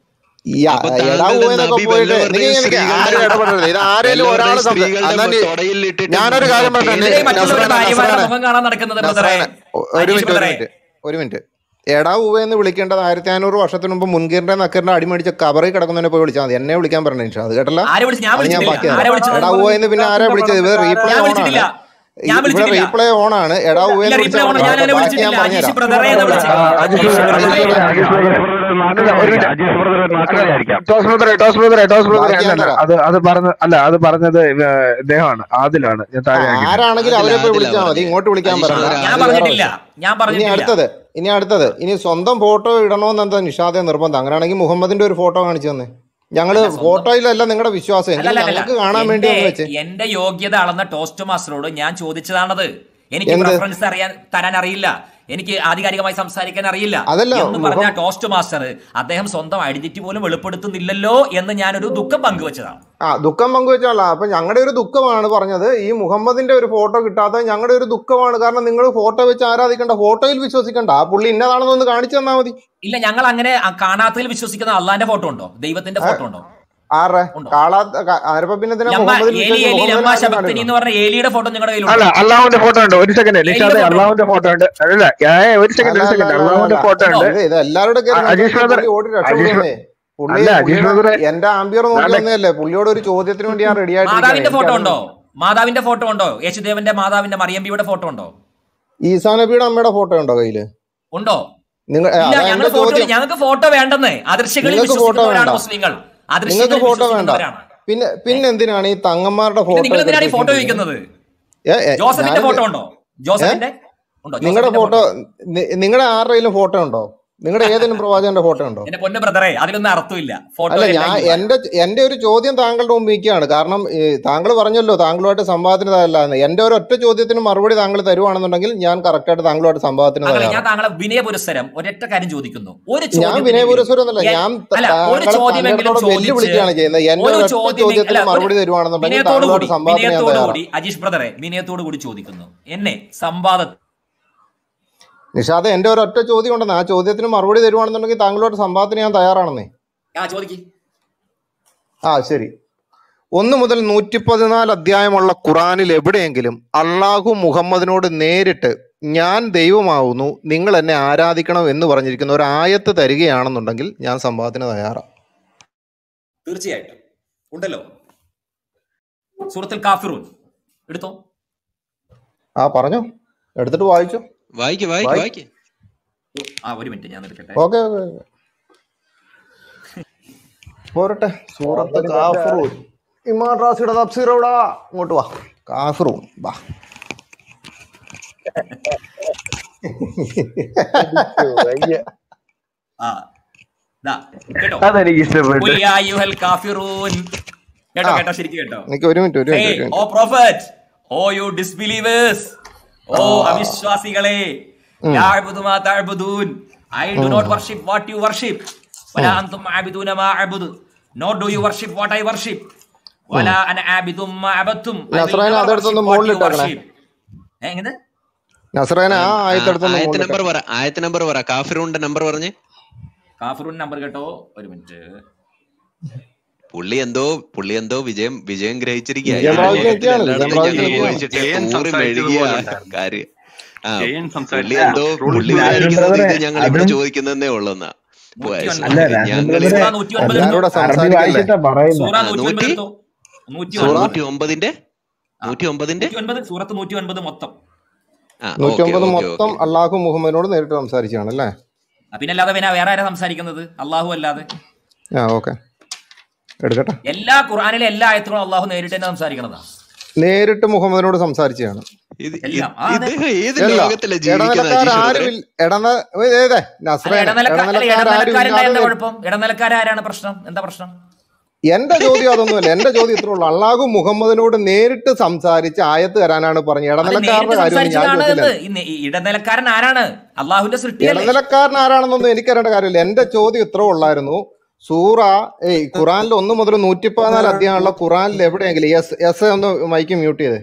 ഈ ആ- അപ്പൊ എടാ താങ്കളുടെ ഊന്നൊക്കെ നബി പോയിട്ട് വല്ലവരുടെയും നിക്ക് നിക്ക് സ്ത്രീകളുടെ- ആരും ഇടപെടരുത് ഇത് ആരേലും ഒരാൾ വല്ലവരുടെയും സ്ത്രീകളുടെ തൊടയിലിട്ടിട്ട് ഞാനൊരു കാര്യം പറയട്ടെ എന്തിനാ ഈ മറ്റുള്ളവരുടെ നസ്രാന, ഭാര്യമാരുടെ നസ്രാന. മുഖം കാണാൻ നടക്കുന്നത് ബ്രദറെ നസ്രാന, ഒരു അജീഷ് മിനിറ്റ് ഒരു ബ്രദറെ മിനിറ്റ് ഒരു മിനിറ്റ് എടാ ഉവ എന്ന് വിളിക്കേണ്ടത് ആയിരത്തി അഞ്ഞൂറ് വർഷത്തിന് മുമ്പ് മുൻകീറിന്റെ നക്കറിന്റെ അടിമടിച്ച കബറി കിടക്കുന്നതിനെ പോയി വിളിച്ചാൽ മതി എന്നെ വിളിക്കാൻ പറഞ്ഞു നിഷാ അത് കേട്ടല്ല ആരെ വിളിച്ചു ഞാൻ അത് ഞാൻ വിളിച്ചിട്ടില്ല ബാക്കി ആരെ വിളിച്ചത് എടാ ഉവ എന്ന് പിന്നെ ആരാ വിളിച്ചത് ഇത് റീപ്ലേ ഞാൻ ഓൺ വിളിച്ചിട്ടില്ല ആണ് ഞാൻ ഇവിടെ വിളിച്ചിട്ടില്ല റീപ്ലേ ഓൺ ആണ് എടാ ഉവ ഇല്ല എന്ന് റീപ്ലേ ഓൺ ഞാൻ വിളിച്ചാൽ അങ്ങനെ ബാക്കി ഞാൻ വിളിച്ചിട്ടില്ല അജീഷ് പറഞ്ഞുതരാം ബ്രദറെ എന്ന് വിളിച്ചത് Ajeesh brother, Ajeesh brother, Ajeesh brother, നാട്ടിലെ- ഒരു മിനിറ്റ്. അജീഷ് ബ്രദർ നാട്ടിലായിരിക്കാം ടോസ് ബ്രദറെ ടോസ് ബ്രദറെ ടോസ് ബ്രദറെ ബാക്കി ഞാൻ അല്ലല്ല തരാം. അത് അത് പറഞ്ഞ അല്ല അത് പറഞ്ഞത് ഇവ- ഇദ്ദേഹമാണ് ആദിലാണ് ഞാൻ താഴെ ആക്കി ആരാണെങ്കിലും അവരെ പോയി അതിലാ വിളിച്ചാൽ മതി പറഞ്ഞത്. ഇങ്ങോട്ട് വിളിക്കാൻ അജീഷ് പറയണ്ട ബ്രദർ ഞാൻ അത് വേറെ പറഞ്ഞിട്ടില്ല വിഷയം. ഞാൻ ഇനി പറഞ്ഞിട്ടില്ല അടുത്തത് ഇനി അടുത്തത് ഇനി സ്വന്തം ഫോട്ടോ ഇടണമെന്ന് എന്താ നിഷാദെ നിർബന്ധം അങ്ങനെയാണെങ്കിൽ മുഹമ്മദിന്റെ ഒരു ഫോട്ടോ കാണിച്ചു തന്നെ ഞങ്ങള് അല്ല, സ്വന്തം- ഫോട്ടോയിലല്ല നിങ്ങളുടെ വിശ്വാസം അല്ല, എങ്കിലും അല്ല, അല്ല. ഞങ്ങൾക്ക് കാണാൻ വേണ്ടി ഒന്ന് വെച്ച് എന്റെ- എന്റെ യോഗ്യത അളന്ന ടോസ്റ്റ് മാസ്റ്ററോട് ഞാൻ ചോദിച്ചതാണത് എനിക്ക് എന്ത്? റെഫറൻസ് അറിയാൻ തരാൻ അറിയില്ല എനിക്ക് ആധികാരികമായി സംസാരിക്കാൻ അറിയില്ല അതല്ല, എന്ന് പറഞ്ഞ മുഖം- ടോസ്റ്റ് മാസ്റ്റർ അദ്ദേഹം സ്വന്തം ഐഡന്റിറ്റി പോലും വെളിപ്പെടുത്തുന്നില്ലല്ലോ എന്ന് ഞാനൊരു ദുഃഖം പങ്കുവച്ചതാണ് ആ ദുഃഖം പങ്കുവെച്ചാല അപ്പൊ ഞങ്ങളുടെ ഒരു ദുഃഖമാണ് പറഞ്ഞത് ഈ മുഹമ്മദിന്റെ ഒരു ഫോട്ടോ കിട്ടാത്തത് ഞങ്ങളുടെ ഒരു ദുഃഖമാണ് കാരണം നിങ്ങൾ ഫോട്ടോ വെച്ച് ആരാധിക്കണ്ട ഫോട്ടോയിൽ വിശ്വസിക്കണ്ട ആ പുള്ളി ഇന്നതാണെന്ന് ഒന്ന് കാണിച്ചു തന്നാ മതി ഇല്ല ഞങ്ങൾ അങ്ങനെ ആ കാണാത്തതിൽ വിശ്വസിക്കുന്ന അള്ളാന്റെ ഫോട്ടോ ഉണ്ടോ ദൈവത്തിന്റെ ഫോട്ടോ ഉണ്ടോ ആരുടെ ഉണ്ടോ? കാളാ ആരപ്പ പിന്നെ എന്തിനാ ലമ്മ മുഹമ്മദിൽ ഏലി ഏലി വിശ്വസിച്ച് ലമ്മ മുഹമ്മദിനെ ശബക്തിനി കാണിക്കണം? എന്ന് പറഞ്ഞ ഏലിയുടെ ഫോട്ടോ നിങ്ങളുടെ അല്ല കയ്യിലുണ്ടോ അള്ളാഹുവിന്റെ ഫോട്ടോ ഉണ്ട് ഒരു സെക്കൻഡ് നിഷാദ് photo അള്ളാഹുവിന്റെ ഫോട്ടോ ഉണ്ട് അല്ല ഏ, ഒരു സെക്കൻഡ് ഒരു അല്ല, സെക്കൻഡ് അല്ല, അള്ളാഹുവിന്റെ അല്ല. ഫോട്ടോ ഉണ്ട് ഇത് ഇത് എല്ലാവരുടെ കയ്യിലും ആ, അജീഷ് ഉണ്ടെങ്കിൽ ബ്രദർ, പുള്ളി ഓടി അജീഷ് രക്ഷപ്പെടുന്നേ പുള്ളി അല്ല, അജീഷ് പുള്ളിയുടെ- ബ്രദറെ, എന്റെ ആംബിയർ നോക്കി നാളെ- വന്നതല്ലേ പുള്ളിയോട് ഒരു ചോദ്യത്തിന് വേണ്ടി ഞാൻ റെഡി മാതാവിന്റെ ഫോട്ടോ ആയിട്ട് ഉണ്ടോ മാതാവിന്റെ ഫോട്ടോ ഉണ്ടോ യേശുദേവന്റെ മാതാവിന്റെ മറിയമ്പിയുടെ ഫോട്ടോ ഉണ്ടോ ഈസാ നബിയുടെ അമ്മയുടെ ഫോട്ടോ ഉണ്ടോ കയ്യില് ഉണ്ടോ നിങ്ങൾ ഏ, ഇല്ല അതാ ഞങ്ങൾ എന്റെ ഫോട്ടോ ചോദ്യം ഞങ്ങൾക്ക് ഫോട്ടോ വേണ്ടെന്ന് അദൃശ്യങ്ങളിൽ നിങ്ങൾക്ക് ഫോട്ടോ വിശ്വസിക്കുന്നവരാണ് വേണ്ട. മുസ്ലിങ്ങൾ നിങ്ങൾക്ക് അദൃശ്യങ്ങളിൽ ഫോട്ടോ വേണ്ട വിശ്വസിക്കുന്നവരാണ് പിന്നെ പിന്നെ എന്തിനാണ് ഈ തങ്ങന്മാരുടെ പിന്നെ ഫോട്ടോ നിങ്ങൾ എന്തിനാണ് ഈ ഫോട്ടോ ചോദിക്കുന്നത് ഏ, ഏ, ജോസഫിന്റെ ഞാനിത് ഫോട്ടോ ഉണ്ടോ ജോസഫിന്റെ ഉണ്ടോ നിങ്ങളുടെ ജോസഫിന്റെ ഫോട്ടോ നിങ്ങളുടെ ആരുടെയും ഫോട്ടോ ഉണ്ടോ നിങ്ങളുടെ ഏതെങ്കിലും പ്രവാചകന്റെ ഫോട്ടോ ഉണ്ടോ എന്റെ പൊന്നു ബ്രദറെ അതിലൊന്നും അർത്ഥമില്ല ഫോട്ടോ അല്ല ഞാൻ എന്റെ എന്റെ ഒരു ചോദ്യം താങ്കളുടെ മുമ്പ് നിൽക്കുകയാണ് കാരണം ഈ താങ്കൾ പറഞ്ഞല്ലോ താങ്കളുമായിട്ട് സംവാദത്തിന് തയ്യാറല്ലാന്ന് എന്റെ ഒരു ഒറ്റ ചോദ്യത്തിന് മറുപടി താങ്കൾ തരുവാണെന്നുണ്ടെങ്കിൽ ഞാൻ കറക്റ്റായിട്ട് താങ്കളുമായിട്ട് സംവാദത്തിന് അങ്ങനെ ഞാൻ തയ്യാറാണ് താങ്കളെ വിനയപുരസ്സരം ഒരൊറ്റ കാര്യം ചോദിക്കുന്നു ഒരു ഞാൻ ചോദ്യത്തിനെങ്കിലും- വിനയപുരസ്വരൊന്നല്ല എ- ഞാൻ അല്ല, ഒരു താങ്കളെ ചോദ്യമെങ്കിലും താങ്കളോട് വെല്ലുവിളിക്കുകയാണ് ചോദിച്ച് ചെയ്യുന്നത് എന്റെ ഒരു ഒരൊറ്റ ചോദ്യം ചോദ്യത്തിന് അല്ല, മറുപടി ഒരു തരുവാണെന്നുണ്ടെങ്കിൽ വിനയത്തോടു താങ്കളുമായിട്ട് കൂടി സംവാദത്തിന് ഞാൻ വിനയത്തോടു തയ്യാറാണ് കൂടി അജീഷ് ബ്രദറെ വിനയത്തോടു കൂടി ചോദിക്കുന്നു എന്നെ സംവാദ നിഷാദ് എന്റെ ഒരൊറ്റ ചോദ്യം ഉണ്ടെന്ന് ആ ചോദ്യത്തിന് മറുപടി തരുവാണെന്നുണ്ടെങ്കിൽ താങ്കളുമായിട്ട് സംവാദത്തിന് ഞാൻ തയ്യാറാണെന്നേ ആ ചോദിക്ക് ആ ശരി ഒന്ന് മുതൽ നൂറ്റി പതിനാല് അധ്യായമുള്ള ഖുറാനിൽ എവിടെയെങ്കിലും അള്ളാഹു മുഹമ്മദിനോട് നേരിട്ട് ഞാൻ ദൈവമാവുന്നു നിങ്ങൾ എന്നെ ആരാധിക്കണം എന്ന് പറഞ്ഞിരിക്കുന്ന ഒരു ആയത്ത് തരികയാണെന്നുണ്ടെങ്കിൽ ഞാൻ സംവാദത്തിന് തയ്യാറാണ് തീർച്ചയായിട്ടും ഉണ്ടല്ലോ സൂറത്തിൽ കാഫിറൂൻ എടുത്തോ ആ പറഞ്ഞോ എടുത്തിട്ട് വായിച്ചോ വായിക്ക് വായിക്ക് വായി- വായിക്ക് ആ ഒരു മിനിറ്റ് ഞാൻ എടുക്കട്ടെ ഓക്കെ ഓക്കെ പോരട്ടെ സൂറത്ത് കാഫറൂൻ ഇമാൻ റാസിയുടെ തഫ്സീറോടാ ഇങ്ങോട്ട് വാ കാഫറൂൻ വാ ആ ദാ കേട്ടോ അതെനിക്ക് ഇഷ്ടപ്പെട്ടു ഖുൽ യാ അയ്യുഹൽ കാഫിറൂൻ കേട്ടോ ആ. കേട്ടോ ശരിക്കും കേട്ടോ എനിക്ക് ഒരു മിനിറ്റ് ഒരു Hey, മിനിറ്റ് ഒരു oh minute prophet O you disbelievers O അവിശ്വാസികളെ യഅ്ബുദു മാ തഅ്ബുദൂൻ I do not worship what you worship വലാ അൻതും ആബിദൂന മാ അഅ്ബുദു not do you worship what I worship വലാ അന ആബിദും മാ അബത്തും നസ്രായനെ അതെടുത്തൊന്ന് മുകളിൽ ഇട്ടേക്കണേ. എങ്ങനെ നസ്രായനെ ആ ആയത്തെടുത്തൊന്ന് ആയത്ത് മുകളിൽ നമ്പർ പറ ആയത്ത് നമ്പർ പറ കാഫിറൂന്റെ നമ്പർ പറഞ്ഞ് കാഫിറൂൻ നമ്പർ കേട്ടോ ഒരു മിനിറ്റ് പുള്ളി എന്തോ പുള്ളി എന്തോ വിജയം വിജയം ഗ്രഹിച്ചിരിക്കുക വിജയം പ്രാപിച്ചിരിക്കുകയാണ്, വിജയം പ്രാപിച്ചിരിക്കുകയാണ്. ജയൻ സംസാരിച്ചത് പോലെ ഉണ്ടായിരുന്നു. കാര്യം ആ ജയൻ പുള്ളി സംസാരിച്ച എന്തോ പുള്ളി രാജൻ വിചാരിക്കുന്നത് ഇത് ബ്രദറെ, ഞങ്ങൾ ഇവിടെ അതും- ചോദിക്കുന്നതേ ഉള്ളൂന്നാ നൂറ്റി ഒൻപത്. അല്ല, രാജൻ ഞങ്ങൾ ബ്രദറെ, സൂറ നൂറ്റി ഒൻപത് എല്ലാവരും എടുത്തോ. കൂടെ അറബി സംസാരിക്കല്ലേ വായിച്ചിട്ടാ പറയുന്നത് സൂറ ആ, നൂറ്റി ഒൻപത് നൂറ്റി? എടുത്തോ നൂറ്റി സൂറ? ഒൻപത് നൂറ്റി ഒമ്പതിന്റെ നൂറ്റി ഒമ്പതിന്റെ നൂറ്റി ഒൻപത് സൂറത്ത് നൂറ്റി ഒൻപത് മൊത്തം ആ നൂറ്റി ഓക്കെ ഒമ്പത് ഓക്കെ മൊത്തം ഓക്കെ അള്ളാഹു മുഹമ്മദിനോട് നേരിട്ട് സംസാരിച്ചാണ് അല്ലേ ആ, പിന്നെ അല്ലാതെ പിന്നെ വേറെ ആരാ സംസാരിക്കുന്നത് അള്ളാഹു അല്ലാതെ ആ ഓക്കെ എടുക്കട്ടെ എല്ലാ ഖുർആാനിലെ എല്ലാ ആയത്തുകളും അള്ളാഹു നേരിട്ട് തന്നെ സംസാരിക്കണതാ നേരിട്ട് മുഹമ്മദിനോട് സംസാരിച്ചാണ് ഇത് എല്ലാം. ആ, ഇത് അതെ. ഇദ്ദേഹം ഏത് അല്ല, ലോകത്തിലെ ജീവിക്കുന്ന ഇടനിലക്കാർ അജീഷ് ആരും ബ്രദറെ? ഇല്ല- ഇടന ഏതേ അല്ല, നസ്രേൻ ഇടനിലക്കാ- അല്ല, ഇടനിലക്കാർ ആരും ഇടനിലക്കാരുണ്ടായ എന്താ ഇല്ലാതെ കുഴപ്പം ഇടനിലക്കാരാരാണ് പ്രശ്നം എന്താ പ്രശ്നം എന്റെ ചോദ്യം അതൊന്നുമല്ല എന്റെ ചോദ്യം ഇത്രേ ഉള്ളൂ അള്ളാഹു മുഹമ്മദിനോട് നേരിട്ട് സംസാരിച്ച് ആയത്ത് തരാനാണ് പറഞ്ഞത് അത് ഇടനിലക്കാരുടെ നേരിട്ട് കാര്യമൊന്നും ഞാൻ സംസാരിച്ചതാണ് ചോദിച്ചില്ല എന്ന്. ഈ നെ- ഈ ഇടനിലക്കാരൻ ആരാണ് അള്ളാഹുവിന്റെ സൃഷ്ടിയല്ലേ ഇടനിലക്കാരൻ ആരാണെന്നൊന്നും എനിക്കറിയേണ്ട കാര്യമില്ല എന്റെ ചോദ്യം ഇത്രേ ഉള്ളായിരുന്നു സൂറ ഏയ് ഖുറാനിൽ ഒന്ന് മുതൽ നൂറ്റി പതിനാല് അധ്യായമുള്ള ഖുറാനിൽ എവിടെയെങ്കിലും എസ് എസ് ഒന്ന് മൈക്ക് മ്യൂട്ട് ചെയ്തേ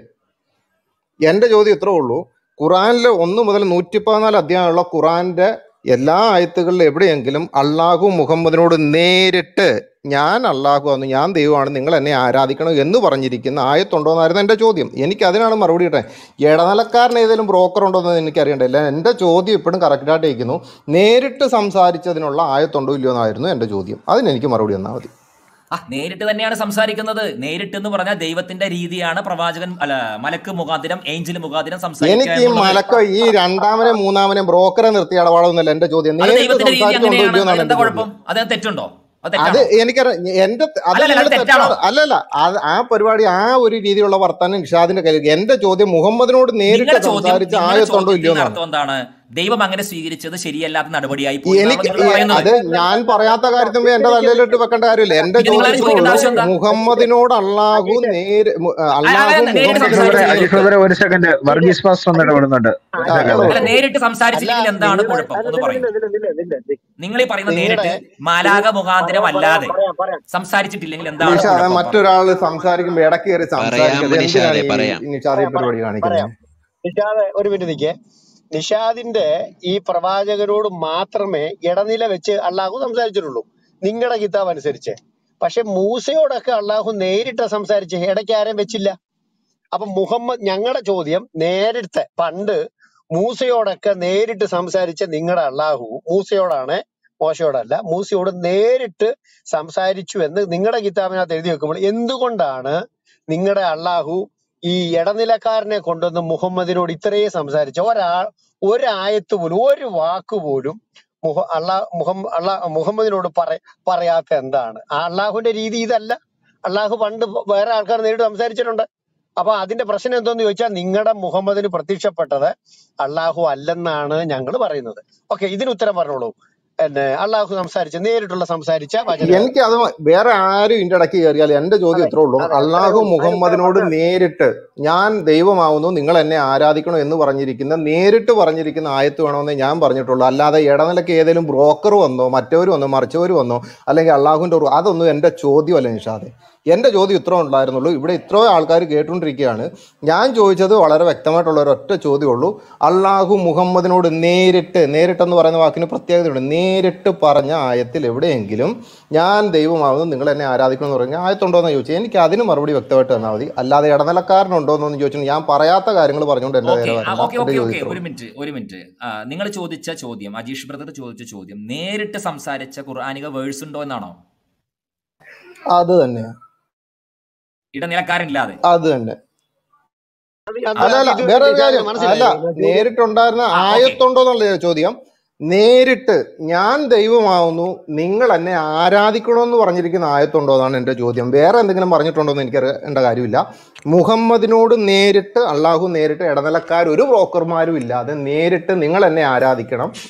എന്റെ ചോദ്യം ഇത്രേ ഉള്ളൂ ഖുറാനിൽ ഒന്ന് മുതൽ നൂറ്റി പതിനാല് അധ്യായമുള്ള ഖുറാന്റെ എല്ലാ ആയത്തുകളിലും എവിടെയെങ്കിലും അള്ളാഹു മുഹമ്മദിനോട് നേരിട്ട് ഞാൻ അള്ളാഹു ആണ് ഞാൻ ദൈവമാണ് നിങ്ങൾ എന്നെ ആരാധിക്കണം എന്ന് പറഞ്ഞിരിക്കുന്ന ആയത്തുണ്ടോന്നായിരുന്നു എൻ്റെ ചോദ്യം എനിക്ക് അതിനാണ് മറുപടി കിട്ടാൻ ഇടനിലക്കാരൻ ഏതെങ്കിലും ബ്രോക്കർ ഉണ്ടോ എന്ന് എനിക്കറിയണ്ടില്ല എൻ്റെ ചോദ്യം ഇപ്പോഴും കറക്റ്റായിട്ട് ഇരിക്കുന്നു നേരിട്ട് സംസാരിച്ചതിനുള്ള ആയത്തുണ്ടോ ഇല്ലയോ എന്നായിരുന്നു എൻ്റെ ചോദ്യം അതിന് എനിക്ക് മറുപടി തന്നാൽ മതി ആ നേരിട്ട് തന്നെയാണ് സംസാരിക്കുന്നത് നേരിട്ട് എന്ന് പറഞ്ഞാൽ ദൈവത്തിന്റെ രീതിയാണ് പ്രവാചകൻ അല്ല മലക്ക് മുഖാതിരം ഏഞ്ചൽ മുഖാതിരം സംസാരിക്കുക എനിക്ക് ഈ എന്നുള്ളത്. മലക്ക ഈ രണ്ടാമനെ മൂന്നാമനെ ബ്രോക്കറെ നിർത്തി ഇടപാടൊന്നുമല്ല എൻ്റെ ചോദ്യം അത് നേരിട്ട് ദൈവത്തിന്റെ രീതി സംസാരിച്ചുണ്ടോ ഇല്ലയോ അങ്ങനെയാണ് എന്നാണ് എന്താ എൻ്റെ കുഴപ്പം ചോദ്യം അത് തെറ്റുണ്ടോ അത് അത് തെറ്റാണോ എനിക്കറിയാം എന്റെ അത് അല്ലല്ല, നിങ്ങൾ അത് തെറ്റാണോ? തെറ്റാണ് അല്ലല്ല അത് ആ പരിപാടി ആ ഒരു രീതിയിലുള്ള വർത്താനം നിഷാദിന്റെ കയ്യിൽ എന്റെ ചോദ്യം മുഹമ്മദിനോട് നേരിട്ട് നിങ്ങളുടെ ചോദ്യം സംസാരിച്ച നിങ്ങളുടെ ആയത്തുണ്ടോ ഇല്ലയോ ചോദ്യത്തിന്റെ എന്നാണ് അർത്ഥം എന്താണ് ദൈവം അങ്ങനെ സ്വീകരിച്ചത് ശരിയല്ലാത്ത നടപടിയായി പോയി എന്നാണ് എനിക്ക് നിങ്ങൾ പറയുന്നത്. അത് ഞാൻ പറയാത്ത കാര്യത്തിൽ എന്റെ തലയിലിട്ട് വെക്കേണ്ട കാര്യമില്ല എന്റെ പിന്നെ നിങ്ങൾ ചോദ്യം ചോദിക്കേണ്ട ആവശ്യം ഇത്രേ എന്താ? ഉള്ളൂ. മുഹമ്മദിനോട് അള്ളാഹു നേര് മു- അള്ളാഹു അല്ല, നേരിട്ട് മുഹമ്മദിനോട് അജീഷ് ബ്രദറെ, സംസാരിച്ച് അജീഷ് ബ്രദറെ ഒരു സെക്കൻഡ് വർഗീസ് പാസ്റ്റർ ഒന്ന് ഇടപെടുന്നുണ്ട് ഒരു ആ, സെക്കൻഡ് അല്ല നേരിട്ട് സംസാരിച്ചില്ലെങ്കിൽ എന്താണ് കുഴപ്പം ഒന്ന് പറയും നിങ്ങൾ ഈ പറയുന്ന നേരിട്ട് മാലാക മുഖാന്തരം അല്ലാതെ സംസാരിച്ചിട്ടില്ലെങ്കിൽ എന്താണ് നിഷാദ് കുഴപ്പം? മറ്റൊരാള് സംസാരിക്കുമ്പോ ഇടയ്ക്ക് കയറി സംസാരിക്കുന്നത് പറയാം, നിഷാദേ, എന്തിനാണ് പറയാം. ഈ നിഷാദ് ഈ പരിപാടി കാണിക്കുന്നത് പറയാം നിഷാദ് ഒരു മിനിറ്റ് നിൽക്കേ നിഷാദിന്റെ ഈ പ്രവാചകരോട് മാത്രമേ ഇടനില വെച്ച് അള്ളാഹു സംസാരിച്ചിട്ടുള്ളൂ നിങ്ങളുടെ കിതാബ് അനുസരിച്ച് പക്ഷെ മൂസയോടൊക്കെ അള്ളാഹു നേരിട്ട് സംസാരിച്ച് ഇടയ്ക്ക് ആരെയും വെച്ചില്ല അപ്പൊ മുഹമ്മദ് ഞങ്ങളുടെ ചോദ്യം നേരിട്ട് പണ്ട് മൂസയോടൊക്കെ നേരിട്ട് സംസാരിച്ച നിങ്ങളുടെ അള്ളാഹു മൂസയോടാണ് മോശയോടല്ല മൂസയോട് നേരിട്ട് സംസാരിച്ചു എന്ന് നിങ്ങളുടെ കിതാബിനകത്ത് എഴുതി വെക്കുമ്പോൾ എന്തുകൊണ്ടാണ് നിങ്ങളുടെ അള്ളാഹു ഈ ഇടനിലക്കാരനെ കൊണ്ടുവന്ന് മുഹമ്മദിനോട് ഇത്രയും സംസാരിച്ച ഒരാ ഒരായത്ത് പോലും ഒരു വാക്ക് പോലും മുഹ അള്ളാ മുഹമ്മ അള്ളാ മുഹമ്മദിനോട് പറ പറയാത്ത എന്താണ് ആ അള്ളാഹുവിന്റെ രീതി ഇതല്ല അള്ളാഹു പണ്ട് വേറെ ആൾക്കാർ നേരിട്ട് സംസാരിച്ചിട്ടുണ്ട് അപ്പൊ അതിന്റെ പ്രശ്നം എന്തോന്ന് ചോദിച്ചാൽ നിങ്ങളുടെ മുഹമ്മദിന് പ്രത്യക്ഷപ്പെട്ടത് അള്ളാഹു അല്ലെന്നാണ് ഞങ്ങൾ പറയുന്നത് ഓക്കെ ഇതിന് ഉത്തരം പറഞ്ഞോളൂ എന്നെ അള്ളാഹു സംസാരിച്ച നേരിട്ടുള്ള സംസാരിച്ച വചനം എനിക്ക് അത് വേറെ ആരും ഇതിന്റെ ഇടയ്ക്ക് കയറിയാൽ എന്റെ ചോദ്യം അതെ ഇത്രേ ഉള്ളൂ അതെ അത്രേ അള്ളാഹു ഉള്ളൂ അതിന് ഉത്തരം മുഹമ്മദിനോട് പറഞ്ഞാൽ നേരിട്ട് ഞാൻ ദൈവമാവുന്നു നിങ്ങൾ എന്നെ ആരാധിക്കണം എന്ന് പറഞ്ഞിരിക്കുന്ന നേരിട്ട് പറഞ്ഞിരിക്കുന്ന ആയത്ത് വേണമെന്നേ ഞാൻ പറഞ്ഞിട്ടുള്ളൂ അല്ലാതെ ഇടനിലക്ക് ഏതെങ്കിലും ബ്രോക്കർ വന്നോ മറ്റവർ വന്നോ മറിച്ചവർ വന്നോ അല്ലെങ്കിൽ അള്ളാഹുവിന്റെ ഒരു അതൊന്നും എന്റെ ചോദ്യമല്ല നിഷാദെ എന്റെ ചോദ്യം ഇത്ര ഉണ്ടായിരുന്നുള്ളൂ ഇവിടെ ഇത്രയോ ആൾക്കാർ കേട്ടുകൊണ്ടിരിക്കുകയാണ് ഞാൻ ചോദിച്ചത് വളരെ വ്യക്തമായിട്ടുള്ള ഒരു ഒറ്റ ചോദ്യമുള്ളൂ അള്ളാഹു മുഹമ്മദിനോട് നേരിട്ട് നേരിട്ടെന്ന് പറയുന്ന വാക്കിന് പ്രത്യേകതയുണ്ട് നേരിട്ട് പറഞ്ഞ ആയത്തിൽ എവിടെയെങ്കിലും ഞാൻ ദൈവമാവുന്നു നിങ്ങൾ എന്നെ ആരാധിക്കണം എന്ന് പറഞ്ഞ ആയത്തുണ്ടോ എന്ന് ചോദിച്ചു എനിക്ക് അതിന് മറുപടി വ്യക്തമായിട്ട് തന്നാൽ മതി അല്ലാതെ ഇടനിലക്കാരനുണ്ടോ എന്ന് ചോദിച്ചു ഞാൻ പറയാത്ത കാര്യങ്ങൾ പറഞ്ഞുകൊണ്ട് എന്റെ ഓക്കെ നേരെ വരണം ഓക്കെ എന്റെ ഓക്കെ ചോദ്യം ഓക്കെ ഇത്രേ ഒരു ഉള്ളൂ. മിനിറ്റ് ഒരു മിനിറ്റ് നിങ്ങൾ ചോദിച്ച ചോദ്യം അജീഷ് ബ്രദർ ചോദിച്ച ചോദ്യം നേരിട്ട് സംസാരിച്ച ഖുർആാനിക വേഴ്സ് ഉണ്ടോ എന്നാണോ അത് തന്നെ ഇടനിലക്കാരനില്ലാതെ അത് തന്നെ അത് അല്ല അല്ല ഇത് വേറെ ഒരു നിഷാദിന് കാര്യം അല്ല മനസ്സിലായോ ചോദ്യം നേരിട്ടുണ്ടായിരുന്ന ആ ഓക്കെ ആയത്തുണ്ടോ എന്നുള്ള ചോദ്യം നേരിട്ട് ഞാൻ ദൈവമാവുന്നു നിങ്ങൾ എന്നെ ആരാധിക്കണമെന്ന് പറഞ്ഞിരിക്കുന്ന ആയത്തുണ്ടോ എന്നാണ് എൻ്റെ ചോദ്യം വേറെ എന്തെങ്കിലും പറഞ്ഞിട്ടുണ്ടോ എന്ന് എനിക്ക് അറിയേണ്ട കാര്യമില്ല മുഹമ്മദിനോട് നേരിട്ട് അള്ളാഹു നേരിട്ട് ഇടനിലക്കാർ ഒരു ബ്രോക്കർമാരും ഇല്ലാതെ നേരിട്ട് നിങ്ങൾ എന്നെ ആരാധിക്കണം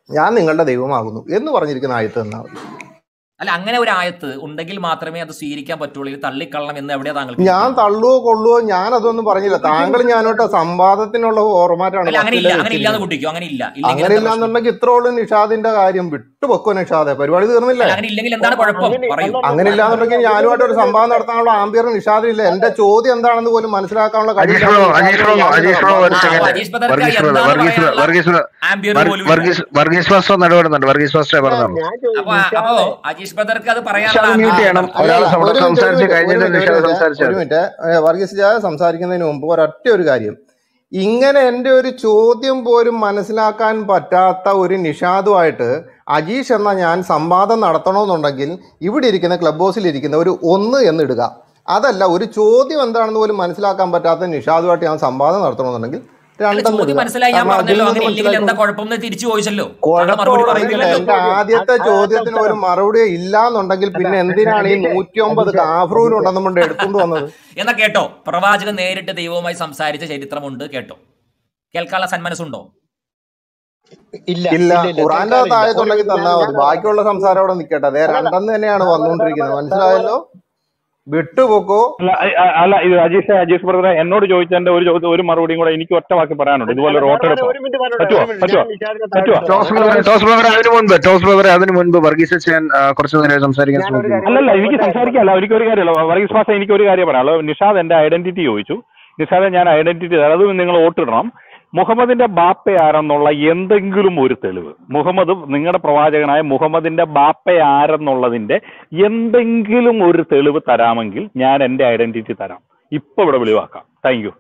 ഞാൻ നിങ്ങളുടെ ദൈവമാകുന്നു എന്ന് പറഞ്ഞിരിക്കുന്ന ആയത്ത് തന്നാൽ മതി അല്ല അങ്ങനെ ഒരു ആയത്ത് ഉണ്ടെങ്കിൽ മാത്രമേ അത് സ്വീകരിക്കാൻ പറ്റുള്ളൂ ഇത് തള്ളിക്കള്ളണം എന്ന് എവിടെയാ താങ്കൾക്ക് ഞാൻ കിട്ടിയത് തള്ളുവോ കൊള്ളുവോ ഞാൻ അതൊന്നും പറഞ്ഞില്ല താങ്കൾ ഞാനോട്ട് സംവാദത്തിനുള്ള ഫോർമാറ്റാണ് അല്ല അങ്ങനെ ഇല്ല ഫസ്റ്റിലെ അങ്ങനെ ഇല്ലാന്ന് വെച്ചിരിക്കുന്നത് കൂട്ടിക്കോ അങ്ങനെ ഇല്ല ഇല്ലെങ്കിൽ അങ്ങനെ എന്താ പ്രശ്നം ഇല്ലാന്നുണ്ടെങ്കിൽ ഇത്ര ഉള്ളു നിഷാദിന്റെ കാര്യം വിട്ടുപൊക്കോ നിഷാദെ പരിപാടി തീർന്നില്ലേ അല്ല അങ്ങനെ ഇല്ലെങ്കിൽ എന്താണ് കുഴപ്പം അങ്ങനെ പറയൂ അല്ലല്ല അങ്ങനെ ഇല്ലാന്നുണ്ടെങ്കിൽ ഞാനുമായിട്ട് ഒരു സംവാദം നടത്താനുള്ള ആംബിയർ നിഷാദില്ല എന്റെ ചോദ്യം എന്താണെന്ന് പോലും മനസ്സിലാക്കാനുള്ള അജീഷ് കഴിവില്ലാത്ത ബ്രോ നിഷാദിനോട് അജീഷ് ബ്രോ ഞാൻ ഒരു എങ്ങനെ അപ്പൊ സെക്കൻഡ് സംവാദം അജീഷ് വർഗീസ് വർഗീസ് ബദർക്ക് അറിയാനുള്ള ആംബിയർ വർ- പോലും ഇല്ല വർഗീസ് വർഗീസ് ഫാസ്റ്റർ ഇടപെടുന്നുണ്ട് വർഗീസ് ഫാസ്റ്റർ അല്ല, പറഞ്ഞോളൂ ഞാൻ ചോദിച്ചു അപ്പൊ അപ്പോ നിഷാദെ അജീഷ് ബദർക്ക് അത് പറയാനുള്ള നിഷാദ് മ്യൂട്ട് ചെയ്യണം ആ, അല്ല ഒരാൾ അല്ല ഒരു മിനിറ്റ് ഒരു സംസാരിച്ച് മിനിറ്റ് ഒരു കഴിഞ്ഞിട്ട് മിനിറ്റ് ഒരു നിഷാദ് മിനിറ്റ് സംസാരിച്ചാൽ ഒരു മതി മിനിറ്റ് ഏ, വർഗീസ് ജാ സംസാരിക്കുന്നതിന് മുമ്പ് ഒരൊറ്റ ഒരു കാര്യം ഇങ്ങനെ എൻ്റെ ഒരു ചോദ്യം പോലും മനസ്സിലാക്കാൻ പറ്റാത്ത ഒരു നിഷാദുമായിട്ട് അജീഷ് എന്ന ഞാൻ സംവാദം നടത്തണമെന്നുണ്ടെങ്കിൽ ഇവിടെ ഇരിക്കുന്ന ക്ലബ് ഹൗസിൽ ഇരിക്കുന്ന ഒരു ഒന്ന് എന്നിടുക അതല്ല ഒരു ചോദ്യം എന്താണെന്ന് പോലും മനസ്സിലാക്കാൻ പറ്റാത്ത നിഷാദുമായിട്ട് ഞാൻ സംവാദം നടത്തണമെന്നുണ്ടെങ്കിൽ അല്ല രണ്ടെന്ന് ചോദ്യം ഇടുക മനസ്സിലായി ഞാൻ കാരണം അതിൽ പറഞ്ഞല്ലോ നിന്ന് അങ്ങനെ ഇല്ലെങ്കിൽ എന്താ മനസ്സിലാക്കണം കുഴപ്പം എന്ന് തിരിച്ചു ചോദിച്ചല്ലോ താങ്കൾ മറുപടി കുഴപ്പമുണ്ടെങ്കിൽ പറയുന്നില്ലല്ലോ എന്റെ ചോദ്യം ആദ്യത്തെ അത് അതാണ് ചോദ്യത്തിന് ഒരു ഉത്തരം മറുപടി ഇല്ല എന്നുണ്ടെങ്കിൽ അല്ല പിന്നെ എന്തിനാണ് ഈ അജീഷെ നൂറ്റി ഒമ്പത് അജീഷെ കാഫ്രൂലുണ്ടെന്നും കൊണ്ട് എടുത്തുകൊണ്ട് വന്നത് എന്നാ കേട്ടോ പ്രവാചകൻ നേരിട്ട് ദൈവവുമായി സംസാരിച്ച ചരിത്രമുണ്ട് കേട്ടോ കേൾക്കാനുള്ള സന്മനസ്സുണ്ടോ ഇല്ല ഇല്ല ഇല്ല ഇല്ല ഖുറാന്റെ തൽക്കാലം ഇല്ല ഒരു താഴത്തുണ്ടെങ്കിൽ ഞാൻ തന്നാ ഞാൻ മതി ബാക്കിയുള്ള സംസാരം അവിടെ നിൽക്കട്ടെ അതേ അല്ലല്ല രണ്ടെന്ന് തന്നെയാണ് വേറെ വേറെ വന്നുകൊണ്ടിരിക്കുന്നത് വേറെ വേറെ മനസ്സിലായല്ലോ വിട്ടുപോക്കോ അല്ല അ- അ- അല്ല ഇത് അജീഷ് അജീഷ് ബ്രദറെ എന്നോട് ചോദിച്ചതിന്റെ ഒരു ചോദ്യം ഒരു മറുപടിയും കൂടെ എനിക്ക് ഒറ്റ വാക്ക് പറയാനുണ്ട് അല്ല ഇതുപോലെ അല്ല ഒരു വേറെ വേറെ വോട്ടെടുപ്പ് ഒരു മിനിറ്റ് പറഞ്ഞോട്ടെ പറ്റുമോ ഒരു മിനിറ്റ് പറ്റുമോ ഞാൻ നിഷാദിനെ പറ്റുമോ താഴ്ത്തണം ടോസ് അല്ല ബ്രദറെ ഒരു ടോസ് ബ്രദറെ അതിന് മുൻപ് ടോസ് ബ്രദറെ അതിന് മുൻപ് വർഗീസ് ഞാൻ ആ, കുറച്ച് നേരം സംസാരിക്കാൻ ഞാനൊരു ശ്രമിക്കുന്നു കാര്യം അല്ലല്ല ഒരു എനിക്ക് ഒരു കാര്യം സംസാരിക്കാല്ല എനിക്ക് ഒരു കാര്യമല്ല വർഗീസ് പാസ എനിക്ക് ഒരു കാര്യം പറയാനുള്ളത് നിഷാദ് എന്റെ ഐഡന്റിറ്റി ചോദിച്ചു നിഷാദെ ഞാൻ ഐഡന്റിറ്റി തരാം അത് നിങ്ങൾ വോട്ടിടണം മുഹമ്മദിന്റെ ബാപ്പ ആരെന്നുള്ള എന്തെങ്കിലും ഒരു തെളിവ് മുഹമ്മദ് നിങ്ങളുടെ പ്രവാചകനായ മുഹമ്മദിന്റെ ബാപ്പ ആരെന്നുള്ളതിന്റെ എന്തെങ്കിലും ഒരു തെളിവ് തരാമെങ്കിൽ ഞാൻ എന്റെ ഐഡന്റിറ്റി തരാം ഇപ്പൊ ഇവിടെ വെളിവാക്കാം താങ്ക് യു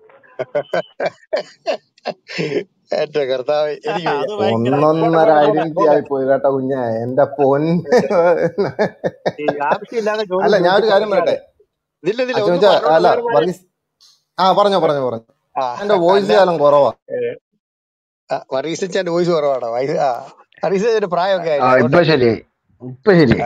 എന്റെ കർത്താവ് എനിക്ക് അത് വയ്യ. ഭയങ്കര പോട്ടെ ഒന്നൊന്നര പോട്ടെ പോട്ടെ ഐഡന്റിറ്റി പോട്ടെ ആയി പോയി കേട്ടോ കുഞ്ഞെ എന്റെ പൊൻ ഈ ആവശ്യമില്ലാതെ ചോദ്യം അല്ല ഞാൻ ഒരു ചോദിച്ച് കാര്യം കളയാതെ പറയട്ടെ ഇതില്ല ഇതില്ല അച്ഛൻ ഒന്ന് വെച്ചാ പറഞ്ഞോട്ടെ അല്ല വേറെ വേറെ വർഗീസ് ആ പറഞ്ഞോ പറഞ്ഞോ പറഞ്ഞു ആ എന്റെ വോയിസ് അല്ല ശകലം കുറവാ വറീസിച്ചാന്റെ വോയിസ് കുറവാണോ വയസ്സ് ആ വറീസിന്റെ പ്രായമൊക്കെ ആ ആയില്ലേ ഇപ്പൊ അതുകൊണ്ട് ശരിയായി ഇപ്പൊ ശരിയായി